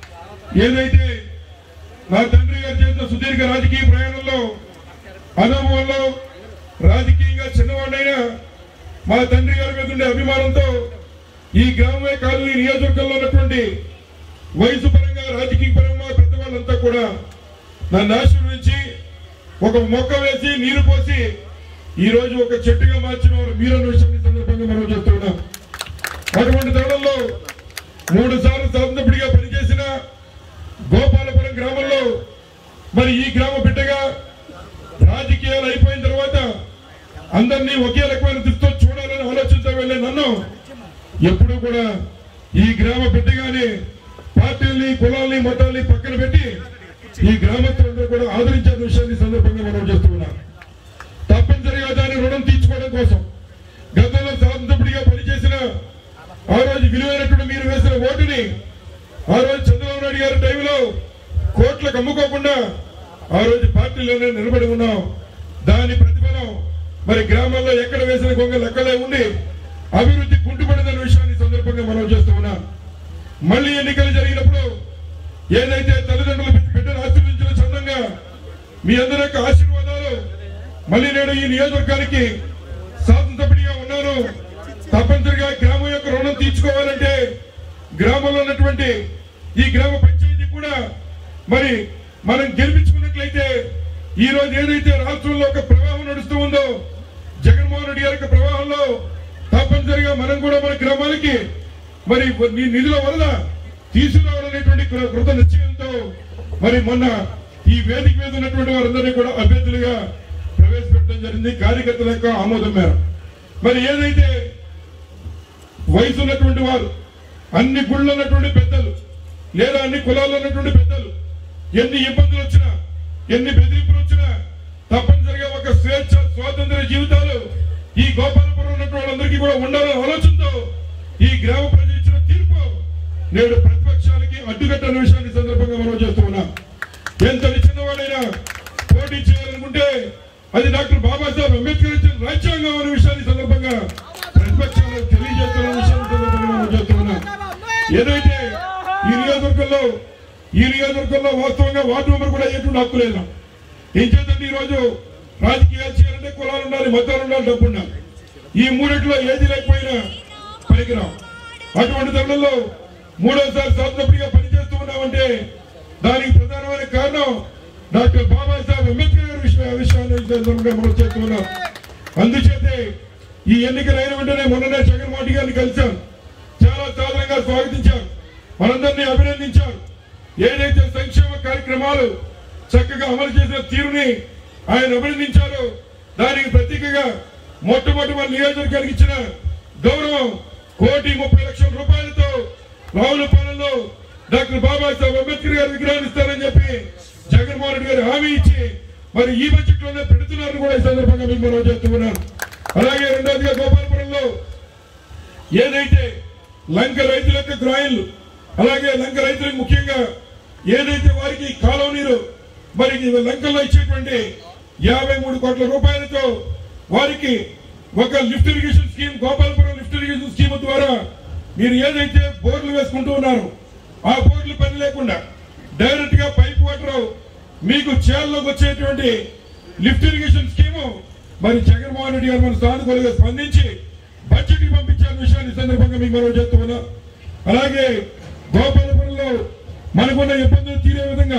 ఏదైతే నా తండ్రి గారు చేసిన సుదీర్ఘ రాజకీయ ప్రయాణంలో అనుభవంలో రాజకీయంగా చిన్నవాడైనా మా తండ్రి గారి మీద ఉండే అభిమానంతో ఈ గ్రామమే కాదు ఈ నియోజకవర్గంలో ఉన్నటువంటి వయసు పరంగా రాజకీయ పరంగా పెద్దవాళ్ళంతా కూడా నన్ను ఆశీర్వదించి ఒక మొక్క వేసి నీరు పోసి ఈ రోజు ఒక చెట్టుగా మార్చిన వారు మీరన్న విషయాన్ని ఈ సందర్భంగా మనం చెప్తున్నాం అటువంటి తరుణంలో మూడు సార్లు శాసనసభ్యుడిగా పనిచేసిన గోపాలపురం గ్రామంలో మరి ఈ గ్రామ బిడ్డగా రాజకీయాలు అయిపోయిన తర్వాత అందరినీ ఒకే రకమైన దృష్టితో చూడాలని ఆలోచనతో వెళ్ళే నన్ను ఎప్పుడూ కూడా ఈ గ్రామ బిడ్డగానే పార్టీల్ని కులాల్ని మతాల్ని పక్కన పెట్టి ఈ గ్రామస్తులందరూ కూడా ఆదరించిన విషయాన్ని ఈ సందర్భంగా మనం చేస్తున్నాం తప్పనిసరిగా దాని రుణం తీర్చుకోవడం కోసం గతంలో శాసనసభ్యుడిగా పనిచేసిన ఆ రోజు విలువైనటువంటి మీరు వేసిన ఓటుని ఆ రోజు చంద్రబాబు నాయుడు గారి టైంలో కోట్లకు అమ్ముకోకుండా ఆ రోజు పార్టీలోనే నిలబడి ఉన్నాం దాని ప్రతిఫలం మరి గ్రామాల్లో ఎక్కడ వేసిన గొంగ లెక్కలే ఉండి అభివృద్ధి కుంటుపడిందన్న విషయాన్ని ఈ సందర్భంగా మనం చేస్తూ ఉన్నాం మళ్ళీ ఎన్నికలు జరిగినప్పుడు ఏదైతే తల్లిదండ్రులు బిడ్డను ఆశీర్వదించిన చందంగా మీ అందరి యొక్క ఆశీర్వాదాలు మళ్ళీ నేను ఈ నియోజకవర్గానికి శాసనసభ్యుడిగా ఉన్నాను తప్పనిసరిగా గ్రామం యొక్క రుణం తీర్చుకోవాలంటే గ్రామంలో ఉన్నటువంటి ఈ గ్రామ పంచాయతీ కూడా మరి మనం గెలిపించుకున్నట్లయితే ఈ రోజు ఏదైతే రాష్ట్రంలో ఒక ప్రవాహం నడుస్తూ ఉందో జగన్మోహన్ రెడ్డి గారి యొక్క ప్రవాహంలో తప్పనిసరిగా మనం కూడా మన గ్రామాలకి మరి నీ నిధుల వల్ల తీసుకురావాలనేటువంటి కృ- కృత నిశ్చయంతో మరి మొన్న ఈ వేదిక మీద ఉన్నటువంటి వారందరినీ కూడా అభ్యర్థులుగా ప్రవేశపెట్టడం జరిగింది కార్యకర్తల యొక్క ఆమోదం మేర మరి ఏదైతే వయసు ఉన్నటువంటి వారు అన్ని గుళ్ళు ఉన్నటువంటి పెద్దలు లేదా అన్ని కులాల్లో ఉన్నటువంటి పెద్దలు ఎన్ని ఇబ్బందులు వచ్చినా ఎన్ని బెదిరింపులు వచ్చినా తప్పనిసరిగా ఒక స్వేచ్ఛ స్వాతంత్ర జీవితాలు ఈ గోపాలపురం ఉన్నటువంటి వాళ్ళందరికీ కూడా ఉండాలనే ఆలోచనతో ఈ గ్రామ ప్రజలు ఇచ్చిన తీర్పు నేడు ప్రతిపక్షాలకి అడ్డుకట్టని విషయాన్ని ఈ సందర్భంగా మనం చేస్తూ ఉన్నాం ఎంత చిన్నవాడైనా పోటీ చేయాలనుకుంటే అది డాక్టర్ బాబాసాహెబ్ అంబేద్కర్ ఇచ్చిన రాజ్యాంగం అనే విషయాన్ని ఈ సందర్భంగా ప్రతిపక్షాలకు తెలియజేస్తున్న విషయాన్ని ఈ సందర్భంగా మనం చేస్తూ ఉన్నాం ఏదైతే ఈ నియోజకవర్గంలో ఈ నియోజకవర్గంలో వాస్తవంగా వార్డు మెంబర్ కూడా ఎటువంటి హక్కు లేదు ఏం చేద్దండి ఈ రోజు రాజకీయాలు చేయాలంటే కులాలు ఉండాలి మతాలు ఉండాలి డబ్బు ఉండాలి ఈ మూడిట్లో ఏది లేకపోయినా పనికిరాం అటువంటి తరుణంలో మూడోసారి శాసనసభ్యుడిగా పనిచేస్తూ ఉన్నామంటే దానికి ప్రధానమైన కారణం డాక్టర్ బాబాసాహెబ్ అంబేద్కర్ గారి విషయం చెప్పే విషయాన్ని ఈ సందర్భంగా మనం చేస్తున్నాం అందుచేతే ఈ ఎన్నికలు అయిన వెంటనే మొన్ననే జగన్మోహన్ రెడ్డి గారిని కలిశాం చాలా సాధారణంగా స్వాగతించారు మనందరినీ అభినందించారు ఏదైతే సంక్షేమ కార్యక్రమాలు చక్కగా అమలు చేసిన తీరుని ఆయన అభినందించారో దానికి ప్రతీకగా మొట్టమొదటి మన నియోజకవర్గానికి ఇచ్చిన గౌరవం కోటి ముప్పై లక్షల రూపాయలతో రావులపాలెంలో డాక్టర్ బాబాసాహెబ్ అంబేద్కర్ గారి విగ్రహాన్ని ఇస్తారని చెప్పి జగన్మోహన్ రెడ్డి గారు హామీ ఇచ్చి మరి ఈ బడ్జెట్ లోనే పెడుతున్నారని కూడా ఈ సందర్భంగా మీకు మనం చేస్తున్నాను అలాగే రెండోదిగా గోపాలపురంలో ఏదైతే లంక రైతుల యొక్క గ్రాయిన్లు అలాగే లంక రైతులకు ముఖ్యంగా ఏదైతే వారికి కాలువ నీరు మరి ఈ లంకల్లో ఇచ్చేటువంటి యాభై మూడు కోట్ల రూపాయలతో వారికి ఒక lift irrigation scheme Gopalapuram lift irrigation scheme ద్వారా మీరు ఏదైతే బోర్లు వేసుకుంటూ ఉన్నారో ఆ బోర్లు పని లేకుండా డైరెక్ట్ గా పైప్ వాటర్ మీకు చేల్లోకి వచ్చేటువంటి లిఫ్ట్ ఇరిగేషన్ స్కీము మరి జగన్మోహన్ రెడ్డి గారు మన సానుకూలంగా స్పందించి బడ్జెట్ కి పంపించాలని విషయాన్ని ఈ సందర్భంగా మీకు మనం చెప్తున్నా అలాగే గోపాలపురంలో మనకున్న ఇబ్బందులు తీరే విధంగా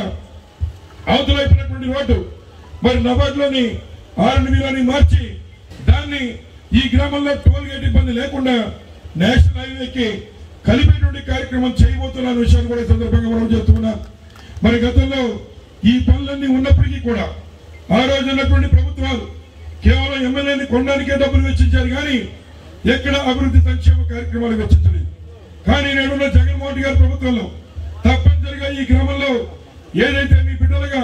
అవతల అయిపోయినటువంటి రోడ్డు మరి నబార్డులోని ఆర్ఎన్బిలోని మార్చి దాన్ని ఈ గ్రామంలో టోల్ గేట్ ఇబ్బంది లేకుండా నేషనల్ హైవేకి కలిపేటువంటి కార్యక్రమం చేయబోతున్న విషయాన్ని కూడా ఈ సందర్భంగా మనం చేస్తున్నా మరి గతంలో ఈ పనులన్నీ ఉన్నప్పటికీ కూడా ఆ రోజు ఉన్నటువంటి ప్రభుత్వాలు కేవలం ఎమ్మెల్యేని కొనడానికే డబ్బులు వెచ్చించారు కానీ ఎక్కడ అభివృద్ధి సంక్షేమ కార్యక్రమాలు వెచ్చించలేదు కానీ నేడున్న జగన్మోహన్ రెడ్డి గారి ప్రభుత్వంలో తప్పనిసరిగా ఈ గ్రామంలో ఏదైతే మీ బిడ్డలుగా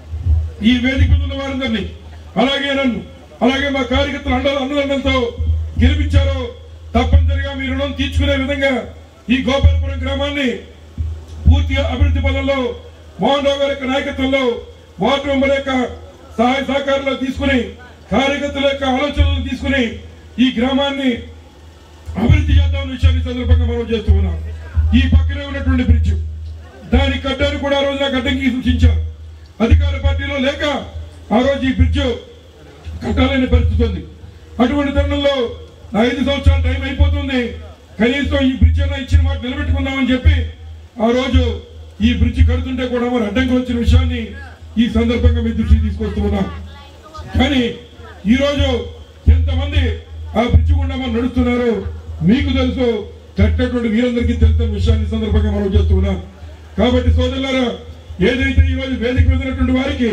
ఈ వేదిక మీద ఉన్న వారందరినీ అలాగే నన్ను అలాగే మా కార్యకర్తలు అండ అన్నదండలతో గెలిపించారో తప్పనిసరిగా మీ రుణం తీర్చుకునే విధంగా ఈ గోపాలపురం గ్రామాన్ని పూర్తిగా అభివృద్ధి పదంలో మోహన్ రావు గారి యొక్క నాయకత్వంలో వార్డు మెంబర్ యొక్క సహాయ సహకారాలు తీసుకుని కార్యకర్తల యొక్క ఆలోచనలు తీసుకుని ఈ గ్రామాన్ని అభివృద్ధి చేద్దామన్న విషయాన్ని ఈ సందర్భంగా మనం చేస్తూ ఉన్నాం ఈ పక్కనే ఉన్నటువంటి బ్రిడ్జ్ దాని కట్టాన్ని కూడా ఆ రోజున గడ్డంకి సూచించారు అధికార పార్టీలో లేక ఆ రోజు ఈ బ్రిడ్జ్ కట్టాలనే పరిస్థితి ఉంది అటువంటి తరుణంలో నా ఐదు సంవత్సరాల టైం అయిపోతుంది కనీసం ఈ బ్రిడ్జ్ అయినా ఇచ్చిన మాట నిలబెట్టుకుందామని చెప్పి ఆ రోజు ఈ బ్రిడ్జ్ కడుతుంటే కూడా మరి అడ్డంకి వచ్చిన విషయాన్ని ఈ సందర్భంగా మీ దృష్టికి తీసుకొస్తూ ఉన్నాం కానీ ఈ రోజు ఎంతమంది ఆ బ్రిడ్జ్ గుండా మనం నడుస్తున్నారు మీకు తెలుసు కట్టినటువంటి వీరందరికీ తెలుస్తున్న విషయాన్ని ఈ సందర్భంగా మనం చేస్తూ ఉన్నాం కాబట్టి సోదరులారా ఏదైతే ఈ రోజు వేదిక మీద ఉన్నటువంటి వారికి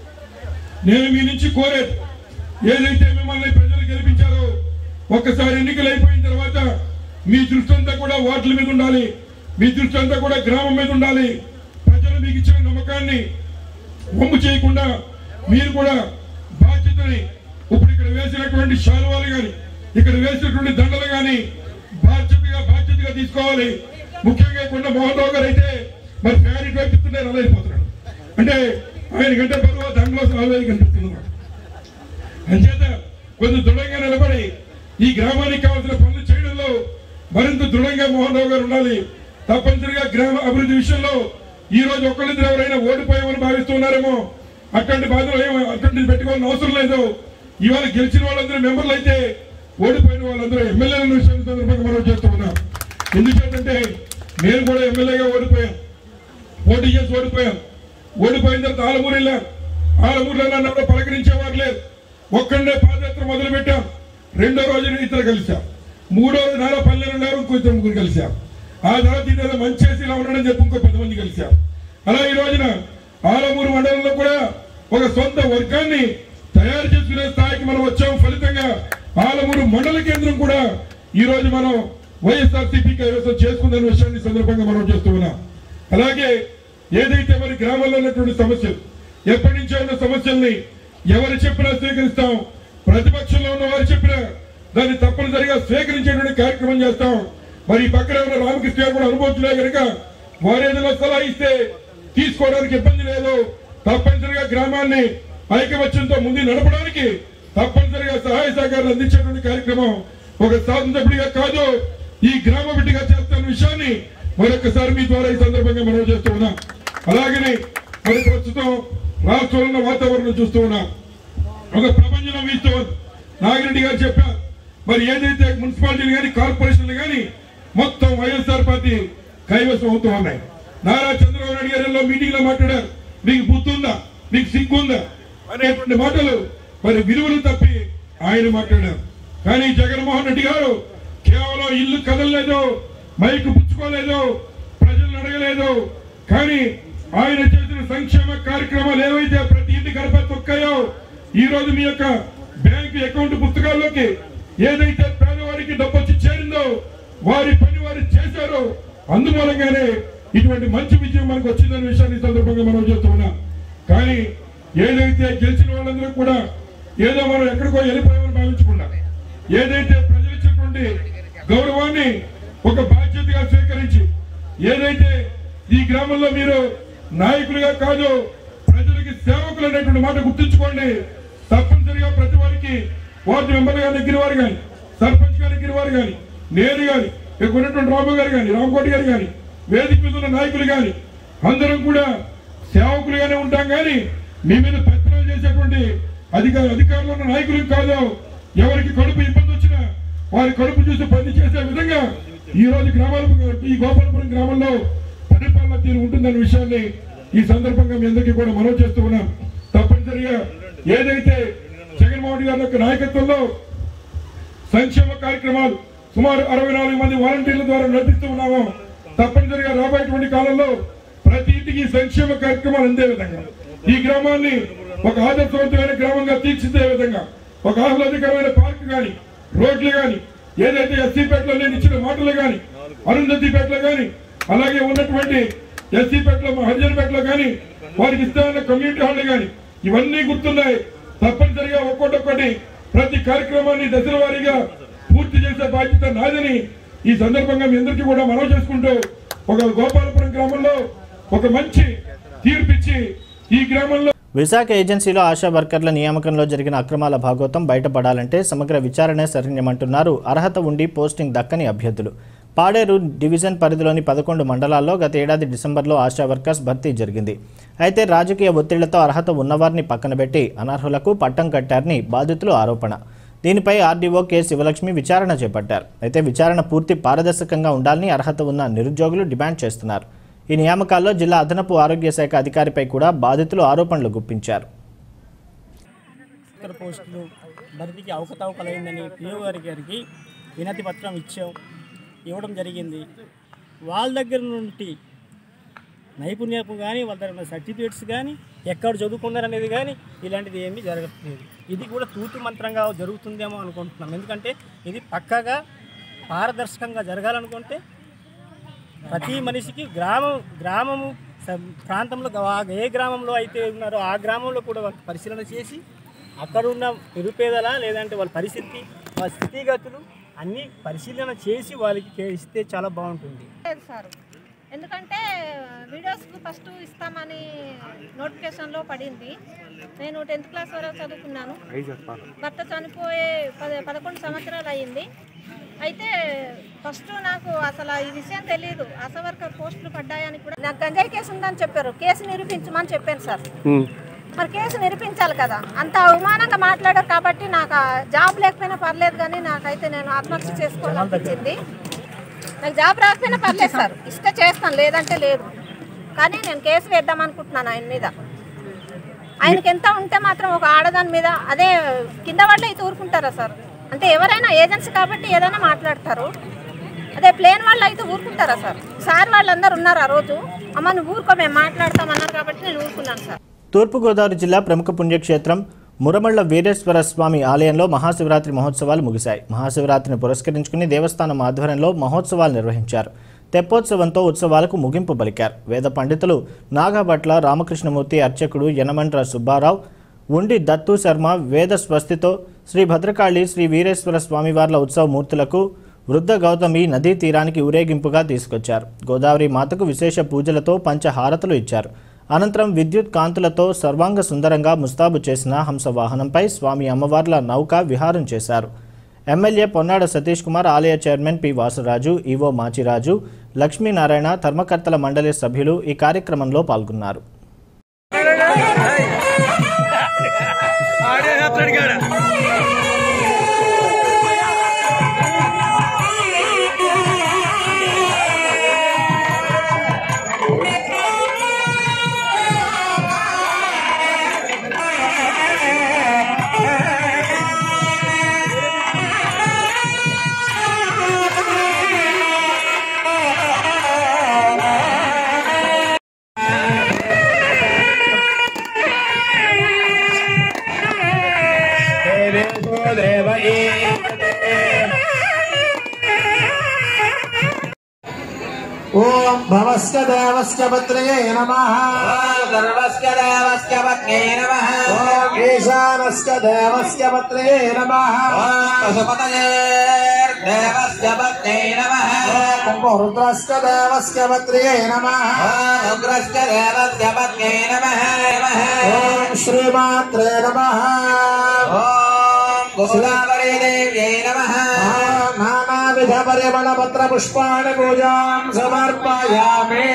నేను మీ నుంచి కోరేది ఏదైతే మిమ్మల్ని ప్రజలు గెలిపించారో ఒక్కసారి ఎన్నికలు అయిపోయిన తర్వాత మీ దృష్టి అంతా కూడా వార్డుల మీద ఉండాలి మీ దృష్టి అంతా కూడా గ్రామం మీద ఉండాలి ప్రజలు మీకు ఇచ్చిన నమ్మకాన్ని వమ్ము చేయకుండా మీరు కూడా బాధ్యతని ఇప్పుడు ఇక్కడ వేసినటువంటి శాలువాలు గాని ఇక్కడ వేసినటువంటి దండలు గాని బాధ్యతగా బాధ్యతగా తీసుకోవాలి ముఖ్యంగా కొండ మోహన్ రావు గారు అయితే మరి ఫ్యాన్ ఇటువైపు తిప్పుతుంటే అలా అయిపోతున్నాడు అంటే ఆయన కంటే బరువు దండలో సాల్వేలు కనిపిస్తున్నాడు అంచేత కొంచెం దృఢంగా నిలబడి ఈ గ్రామానికి కావాల్సిన పనులు చేయడంలో మరింత దృఢంగా మోహన్ రావు గారు ఉండాలి తప్పనిసరిగా గ్రామ అభివృద్ధి విషయంలో ఈ రోజు ఒక్కళ్ళిద్దరు ఎవరైనా ఓడిపోయామని భావిస్తున్నారేమో అట్లాంటి బాధలు ఏమో అట్లాంటిది పెట్టుకోవాల్సిన అవసరం లేదు ఇవాళ గెలిచిన వాళ్ళందరూ మెంబర్లు అయితే ఓడిపోయిన వాళ్ళందరూ ఎమ్మెల్యేల విషయం సందర్భంగా మనం చేస్తూ ఉన్నాం ఎందుచేతంటే నేను కూడా ఎమ్మెల్యేగా ఓడిపోయాను పోటీ చేసి ఓడిపోయాం ఓడిపోయిన తర్వాత ఆలమూరు వెళ్ళాం ఆలమూరులో నన్ను ఎవరో పలకరించేవారు లేదు ఒక్కడే పాదయాత్ర మొదలు పెట్టాం రెండో రోజు ఇద్దరు కలిసాం మూడో రోజు నాలో పల్లెలు ఉన్నారు ఇంకో ఇద్దరు ముగ్గురు కలిసాం ఆ తర్వాత ఇదేదో మంచి చేసి ఇలా ఉండడం చెప్పి ఇంకో పది మంది కలిసాం అలా ఈ రోజున ఆలమూరు మండలంలో కూడా ఒక సొంత వర్గాన్ని తయారు చేసుకునే స్థాయికి మనం వచ్చాం ఫలితంగా ఆలమూరు మండల కేంద్రం కూడా ఈ రోజు మనం వైఎస్ఆర్ సిపి కైవసం చేసుకుందన్న విషయాన్ని ఈ సందర్భంగా మనం చేస్తూ ఉన్నాం అలాగే ఏదైతే మరి గ్రామాల్లో ఉన్నటువంటి సమస్యలు ఎప్పటి నుంచో ఉన్న సమస్యల్ని ఎవరు చెప్పినా స్వీకరిస్తాం ప్రతిపక్షంలో ఉన్న వారు చెప్పినా దాన్ని తప్పనిసరిగా స్వీకరించేటువంటి కార్యక్రమం చేస్తాం మరి ఈ పక్కన ఉన్న రామకృష్ణ గారు కూడా అనుభవించలే కనుక వారు ఏదైనా సలహా ఇస్తే తీసుకోవడానికి ఇబ్బంది లేదు తప్పనిసరిగా గ్రామాన్ని ఐకమత్యంతో ముందు నడపడానికి తప్పనిసరిగా సహాయ సహకారాలు అందించేటువంటి కార్యక్రమం ఒక శాసనసభ్యుడిగా కాదు ఈ గ్రామ బిడ్డగా చేస్తున్న విషయాన్ని మరొకసారి మీ ద్వారా ఈ సందర్భంగా మనం చేస్తూ ఉన్నాం అలాగనే మరి ప్రస్తుతం రాష్ట్రంలో ఉన్న వాతావరణం చూస్తూ ఉన్నాం ఒక ప్రపంచం వీస్తూ ఉంది నాగిరెడ్డి గారు చెప్పారు మరి ఏదైతే మున్సిపాలిటీలు కానీ కార్పొరేషన్లు కానీ మొత్తం వైఎస్ఆర్ పార్టీ కైవసం అవుతూ ఉన్నాయి నారా చంద్రబాబు నాయుడు గారు మీటింగ్ లో మాట్లాడారు మీకు బుద్ధి ఉందా మీకు సిగ్గు ఉందా అనేటువంటి మాటలు మరి విలువలు తప్పి ఆయన మాట్లాడారు కానీ జగన్మోహన్ రెడ్డి గారు కేవలం ఇల్లు కదలలేదు మైకు పుచ్చుకోలేదు ప్రజలను అడగలేదు కానీ ఆయన చేసిన సంక్షేమ కార్యక్రమాలు ఏవైతే ప్రతి ఇంటి గడప తొక్కాయో ఈ రోజు మీ యొక్క బ్యాంకు అకౌంట్ పుస్తకాల్లోకి ఏదైతే పేదవారికి డబ్బు వచ్చి చేరిందో వారి పని వారు చేశారో అందుమూలంగానే ఇటువంటి మంచి విజయం మనకు వచ్చిందనే విషయాన్ని ఈ సందర్భంగా మనం చేస్తున్నాం కానీ ఏదైతే గెలిచిన వాళ్ళందరూ కూడా ఏదో మనం ఎక్కడికో వెళ్ళిపోయామని భావించకుండా ఏదైతే ప్రజలు ఇచ్చినటువంటి గౌరవాన్ని ఒక బాధ్యతగా స్వీకరించి ఏదైతే ఈ గ్రామంలో మీరు నాయకులుగా కాదు ప్రజలకి సేవకులు అనేటువంటి మాట గుర్తుంచుకోండి తప్పనిసరిగా ప్రతి వారికి వార్డు మెంబర్ గారి దగ్గర వారు కానీ సర్పంచ్ గారి దగ్గర వారు కానీ నేను కానీ ఇక్కడ ఉన్నటువంటి రాము గారు కానీ రామకోటి గారు కానీ వేదిక మీద ఉన్న నాయకులు కానీ అందరం కూడా సేవకులుగానే ఉంటాం కానీ మీ మీద పెత్తనాలు చేసేటువంటి అధికార అధికారులు ఉన్న నాయకులు కాదు ఎవరికి కడుపు ఇబ్బంది వచ్చినా వారి కడుపు చూసి పని చేసే విధంగా ఈ రోజు గ్రామాల ఈ గోపాలపురం గ్రామంలో పరిపాలన తీరు ఉంటుందన్న విషయాన్ని ఈ సందర్భంగా మీ అందరికీ కూడా మనవి చేస్తూ ఉన్నాం తప్పనిసరిగా ఏదైతే జగన్మోహన్ రెడ్డి గారి యొక్క నాయకత్వంలో సంక్షేమ కార్యక్రమాలు సుమారు అరవై నాలుగు మంది వాలంటీర్ల ద్వారా నడిపిస్తూ ఉన్నాము తప్పనిసరిగా రాబోయేటువంటి కాలంలో ప్రతి ఇంటికి సంక్షేమ కార్యక్రమాలు అందే విధంగా ఈ గ్రామాన్ని ఒక ఆదర్శవంతమైన గ్రామంగా తీర్చిదే విధంగా ఒక ఆహ్లాదకరమైన పార్క్ గాని రోడ్లు గాని ఏదైతే ఎస్సీపేటలో నేను ఇచ్చిన మాటలు గాని అరుంధతిపేటలో గాని అలాగే ఉన్నటువంటి ఎస్సీపేటలో హరిజన్పేటలో గాని వారికి ఇస్తామన్న కమ్యూనిటీ హాల్ గాని ఇవన్నీ గుర్తున్నాయి తప్పనిసరిగా ఒక్కొక్కటి ప్రతి కార్యక్రమాన్ని దశల వారీగా పూర్తి చేసే బాధ్యత నాదని ఈ సందర్భంగా మీ అందరికీ కూడా మనవి చేసుకుంటూ ఒక గోపాలపురం గ్రామంలో ఒక మంచి తీర్పిచ్చి ఈ గ్రామంలో విశాఖ ఏజెన్సీలో ఆశా వర్కర్ల నియామకంలో జరిగిన అక్రమాల భాగోతం బయటపడాలంటే సమగ్ర విచారణే శరణ్యమంటున్నారు అర్హత ఉండి పోస్టింగ్ దక్కని అభ్యర్థులు పాడేరు డివిజన్ పరిధిలోని పదకొండు మండలాల్లో గత ఏడాది డిసెంబర్లో ఆశా వర్కర్స్ భర్తీ జరిగింది అయితే రాజకీయ ఒత్తిళ్లతో అర్హత ఉన్నవారిని పక్కనబెట్టి అనర్హులకు పట్టం కట్టారని బాధితులు ఆరోపణ దీనిపై ఆర్డీఓ కె శివలక్ష్మి విచారణ చేపట్టారు అయితే విచారణ పూర్తి పారదర్శకంగా ఉండాలని అర్హత ఉన్న నిరుద్యోగులు డిమాండ్ చేస్తున్నారు ఈ నియామకాల్లో జిల్లా అదనపు ఆరోగ్య శాఖ అధికారిపై కూడా బాధితులు ఆరోపణలు గుప్పించారు ఇతర పోస్టులు భర్తీకి అవకతవకలైందని పిఓ గారి గారికి వినతి పత్రం ఇచ్చాం ఇవ్వడం జరిగింది వాళ్ళ దగ్గర నుండి నైపుణ్యం కానీ వాళ్ళ దగ్గర ఉన్న సర్టిఫికేట్స్ కానీ ఎక్కడ చదువుకున్నారనేది కానీ ఇలాంటిది ఏమీ జరగట్లేదు ఇది కూడా తూతు మంత్రంగా జరుగుతుందేమో అనుకుంటున్నాం ఎందుకంటే ఇది పక్కాగా పారదర్శకంగా జరగాలనుకుంటే ప్రతి మనిషికి గ్రామం గ్రామము స- ప్రాంతంలో గా- ఏ గ్రామంలో అయితే ఉన్నారో ఆ గ్రామంలో కూడా వాళ్ళు పరిశీలన చేసి అక్కడ ఉన్న నిరుపేదల లేదంటే వాళ్ళ పరిస్థితి వాళ్ళ స్థితిగతులు అన్నీ పరిశీలన చేసి వాళ్ళకి కే- ఇస్తే చాలా బాగుంటుంది లేదు సార్ ఎందుకంటే వీడియోస్కి ఫస్ట్ ఇస్తామని నోటిఫికేషన్లో పడింది నేను టెన్త్ క్లాస్ వరకు చదువుకున్నాను భర్త చనిపోయే పద పదకొండు సంవత్సరాలు అయ్యింది అయితే ఫస్ట్ నాకు అసలు ఈ విషయం తెలియదు ఆశా వర్కర్ పోస్టులు పడ్డాయని కూడా నాకు గంజాయి కేసు ఉందని చెప్పారు కేసు నిరూపించమని చెప్పాను సార్ మరి కేసు నిరూపించాలి కదా అంత అవమానంగా మాట్లాడారు కాబట్టి నాకు ఆ జాబ్ లేకపోయినా పర్లేదు కానీ నాకైతే నేను ఆత్మహత్య చేసుకోవాలనిపించింది నాకు జాబ్ రాకపోయినా పర్లేదు సార్ ఇస్తే చేస్తాను లేదంటే లేదు కానీ నేను కేసు వేద్దాం అనుకుంటున్నాను ఆయన మీద ఆయనకి ఎంత ఉంటే మాత్రం ఒక ఆడదాని మీద అదే కింద వాళ్ళు అయితే ఊరుకుంటారా సార్ అంటే ఎవరైనా ఏజెన్సీ కాబట్టి ఏదైనా మాట్లాడతారు అదే ప్లేన్ వాళ్ళు అయితే ఊరుకుంటారా సార్ సార్ వాళ్ళందరూ ఉన్నారు ఆ రోజు అమ్మ నువ్వు ఊరుకో మేము మాట్లాడతామన్నారు కాబట్టి నేను ఊరుకున్నాను సార్ తూర్పుగోదావరి జిల్లా ప్రముఖ పుణ్యక్షేత్రం మురమళ్ళ వీరేశ్వర స్వామి ఆలయంలో మహాశివరాత్రి మహోత్సవాలు ముగిశాయి మహాశివరాత్రిని పురస్కరించుకుని దేవస్థానం ఆధ్వర్యంలో మహోత్సవాలు నిర్వహించారు తెప్పోత్సవంతో ఉత్సవాలకు ముగింపు పలికారు వేద పండితులు నాగభట్ల రామకృష్ణమూర్తి అర్చకుడు యనమండ్ర సుబ్బారావు ఉండి దత్తు శర్మ వేద స్వస్తితో శ్రీ భద్రకాళి శ్రీ వీరేశ్వర స్వామివార్ల ఉత్సవ మూర్తులకు వృద్ధ గౌతమి నదీ తీరానికి ఊరేగింపుగా తీసుకొచ్చారు గోదావరి మాతకు విశేష పూజలతో పంచహారతులు ఇచ్చారు అనంతరం విద్యుత్ కాంతులతో సర్వాంగ సుందరంగా ముస్తాబు చేసిన హంస వాహనంపై స్వామి అమ్మవార్ల నౌక విహారం చేశారు ఎమ్మెల్యే పొన్నాడ సతీష్ కుమార్ ఆలయ chairman P Vasaraju EO Machiraju Lakshminarayana ధర్మకర్తల మండలి సభ్యులు ఈ కార్యక్రమంలో పాల్గొన్నారు Thank you. ఓం భవస్య దేవస్య పత్రయే నమః సర్వస్య దేవస్య పత్నే నమః ఓం ఈశానస్య దేవస్య పత్రయే నమః పశుపతయే దేవస్య పత్నే నమః ఓం రుద్రస్య దేవస్య పత్రయే నమః ఉగ్రస్య దేవస్య పత్నే నమః నమః ఓం శ్రీమాత్రే నమః ఓం గోదావరి దేవ్యై నమః నానావిధ పరిమళ పత్ర పుష్పాణి పూజాం సమర్పయామి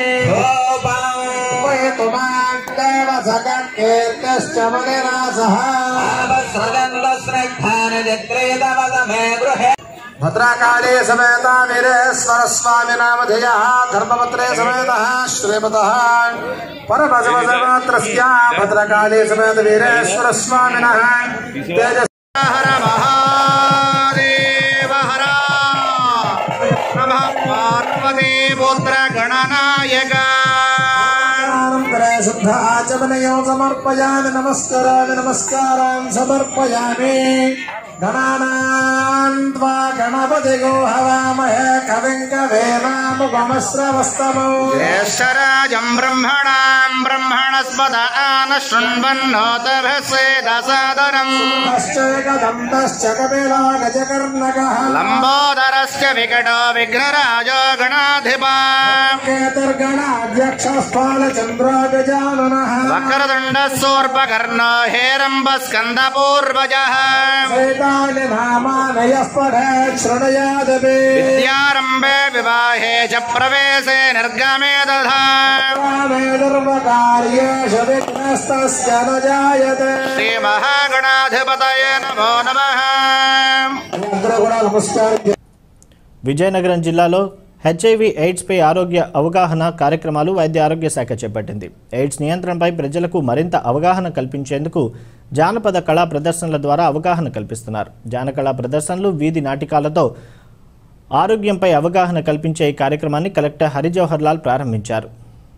ఉపేతుమాందేవ సకీర్తిశ్చ మణిరాసః స్రగంధస్రగ్ధానజగ్రేదవదమే గృహే భద్రాకాళే సమేత వీరేశ్వర స్వామి నామధేయ ధర్మపత్రే సమేత శ్రీమత పరమశివసర్వత్రస్య భద్రకాళే సమేత వీరేశ్వర స్వామిన తేజస్ హర మహాదేవ హర నమ పార్వతీ పుత్ర గణనాయక శుద్ధ ఆచమనయో సమర్పయామి నమస్కరామి నమస్కారాన్ సమర్పయామి గణానాన్ త్వా గణపతిగో హవామహే కవిం కవేనాముపమశ్రవస్తమో జ్యేష్ఠరాజం బ్రహ్మణాం బ్రహ్మణస్పద ఆన శృण्वन्नोतभसेदसादरम् శ్చైకదంతశ్చ కపిలో గజకర్ణకః लम्बोदरस्य विकटो विघ्नराजो गणाधिपा కేతుర్గణాధ్యక్షస్పాలచంద్రో గజాననః वक्रतुण्डस्सूर्पकर्णो हेरम्बस्कन्दपूर्वजः एतानि नामानयः पठेत् शृणुयादपि विद्यारम्भे विवाहे च प्रवेशे निर्गमे तथा सर्वकार्येषु विघ्नस्तस्य न जायते श्रीमहागणाधिपतये नमो नमः అందరూ కూడా నమస్కారం విజయనగరం జిల్లాలో హెచ్ఐవి ఎయిడ్స్పై ఆరోగ్య అవగాహన కార్యక్రమాలు వైద్య ఆరోగ్య శాఖ చేపట్టింది ఎయిడ్స్ నియంత్రణపై ప్రజలకు మరింత అవగాహన కల్పించేందుకు జానపద కళా ప్రదర్శనల ద్వారా అవగాహన కల్పిస్తున్నారు జానకళా ప్రదర్శనలు వీధి నాటికాలతో ఆరోగ్యంపై అవగాహన కల్పించే ఈ కార్యక్రమాన్ని కలెక్టర్ హరిజవహర్ లాల్ ప్రారంభించారు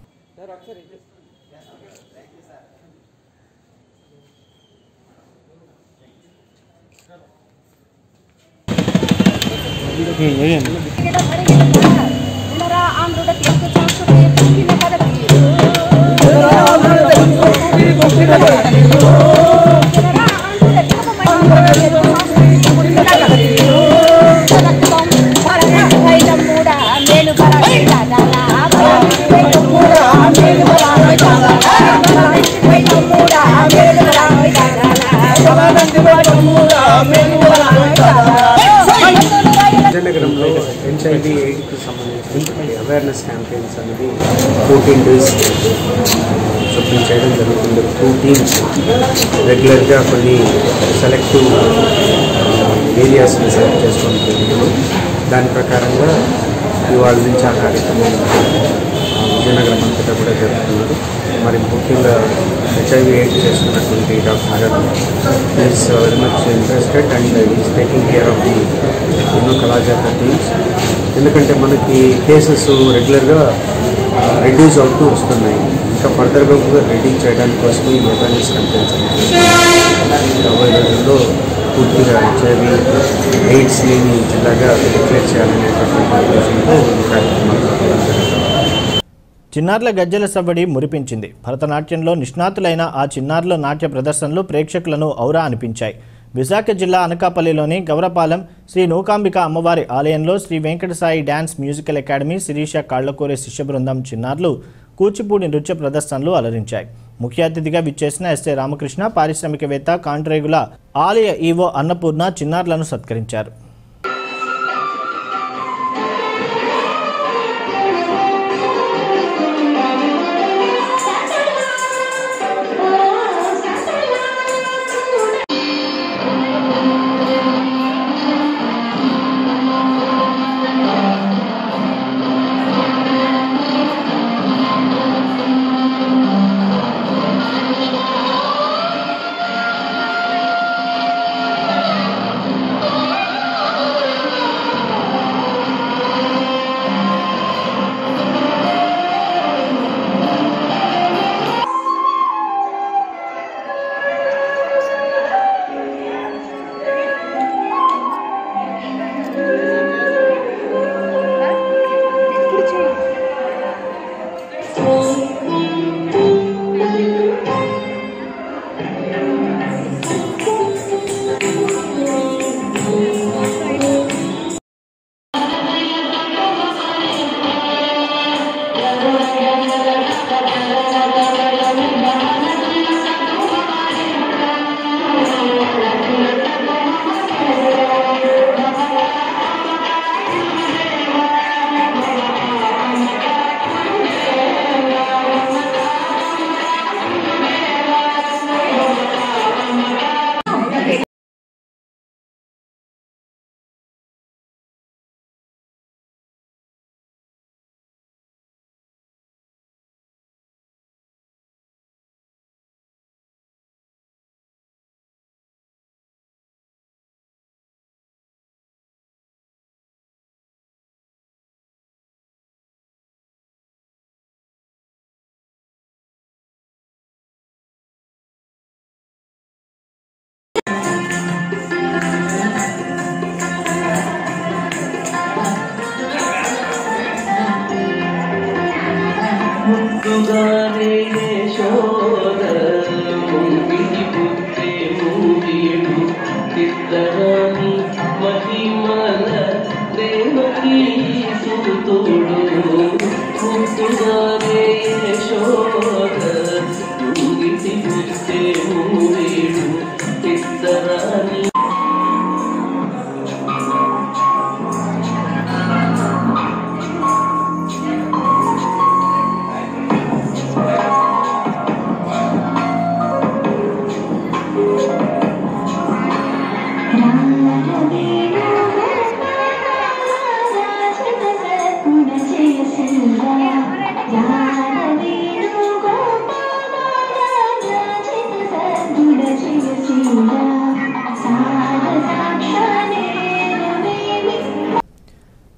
విజయనగరంలో హెచ్ఐవి ఎయిడ్కి సంబంధించినటువంటి అవేర్నెస్ క్యాంపెయిన్స్ అనేది ఫోర్టీన్ డేస్ చొప్పున చేయడం జరుగుతుంది టూ టీమ్స్ రెగ్యులర్గా కొన్ని సెలెక్టివ్ ఏరియాస్ని సెలెక్ట్ చేసుకోవడం జరిగింది దాని ప్రకారంగా ఇవాళ నుంచి ఆ కార్యక్రమం ఆ, విజయనగరం అంతటా కూడా జరుగుతున్నారు మరి ముఖ్యంగా హెచ్ఐవి ఎయిడ్ చేస్తున్నటువంటి డాక్టర్ గారు is very much interested and is taking care of the ఎన్నో కళాజాత టీమ్స్ ఎందుకంటే మనకి కేసెస్ రెగ్యులర్గా రెడ్యూస్ అవుతూ వస్తున్నాయి ఇంకా ఫర్దర్గా కూడా రెడ్యూస్ చేయడానికి కోసం ఈ అవేర్నెస్ క్యాంపెయిన్స్ రాబోయే రోజుల్లో పూర్తిగా హెచ్ఐవి ఎయిడ్స్ లేని జిల్లాగా డిక్లేర్ చేయాలనేటటువంటి ఉద్దేశంతో ఈ కార్యక్రమాలు జరగడం జరుగుతుంది చిన్నారుల గజ్జెల సవ్వడి మురిపించింది భరతనాట్యంలో నిష్ణాతులైన ఆ చిన్నారుల నాట్య ప్రదర్శనలు ప్రేక్షకులను ఔరా అనిపించాయి విశాఖ జిల్లా అనకాపల్లిలోని గౌరపాలెం శ్రీ నూకాంబిక అమ్మవారి ఆలయంలో Shri Venkatasai dance musical academy Sirisha కాళ్లకూరే శిష్య బృందం చిన్నారులు కూచిపూడి నృత్య ప్రదర్శనలు అలరించాయి ముఖ్య అతిథిగా విచ్చేసిన ఎస్ఏ రామకృష్ణ పారిశ్రామికవేత్త కాంట్రేగుల ఆలయ ఈవో అన్నపూర్ణ చిన్నారులను సత్కరించారు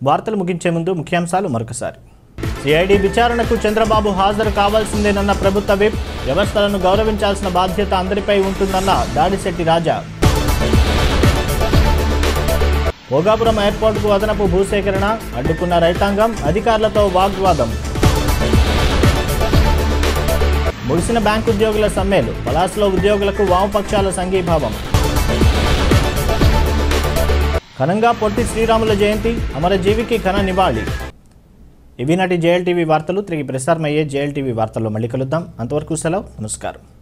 వార్తలు ముగించే ముందు ముఖ్యాంశాలు మరొకసారి సిఐడి విచారణకు చంద్రబాబు హాజరు కావాల్సిందేనన్న ప్రభుత్వ విప్ వ్యవస్థలను గౌరవించాల్సిన బాధ్యత అందరిపై ఉంటుందన్న దాడిశెట్టి రాజా భోగాపురం ఎయిర్పోర్టుకు అదనపు భూసేకరణ అడ్డుకున్న రైతాంగం అధికారులతో వాగ్వాదం ముగిసిన బ్యాంకు ఉద్యోగుల సమ్మెలు పలాసలో ఉద్యోగులకు వామపక్షాల సంఘీభావం ఘనంగా పొట్టి శ్రీరాముల జయంతి అమరజీవికి ఘన నివాళి ఇవి నాటి జేఎల్టీవీ వార్తలు తిరిగి ప్రసారమయ్యే జేఎల్టీవీ వార్తల్లో మళ్ళీ కలుద్దాం అంతవరకు సెలవు నమస్కారం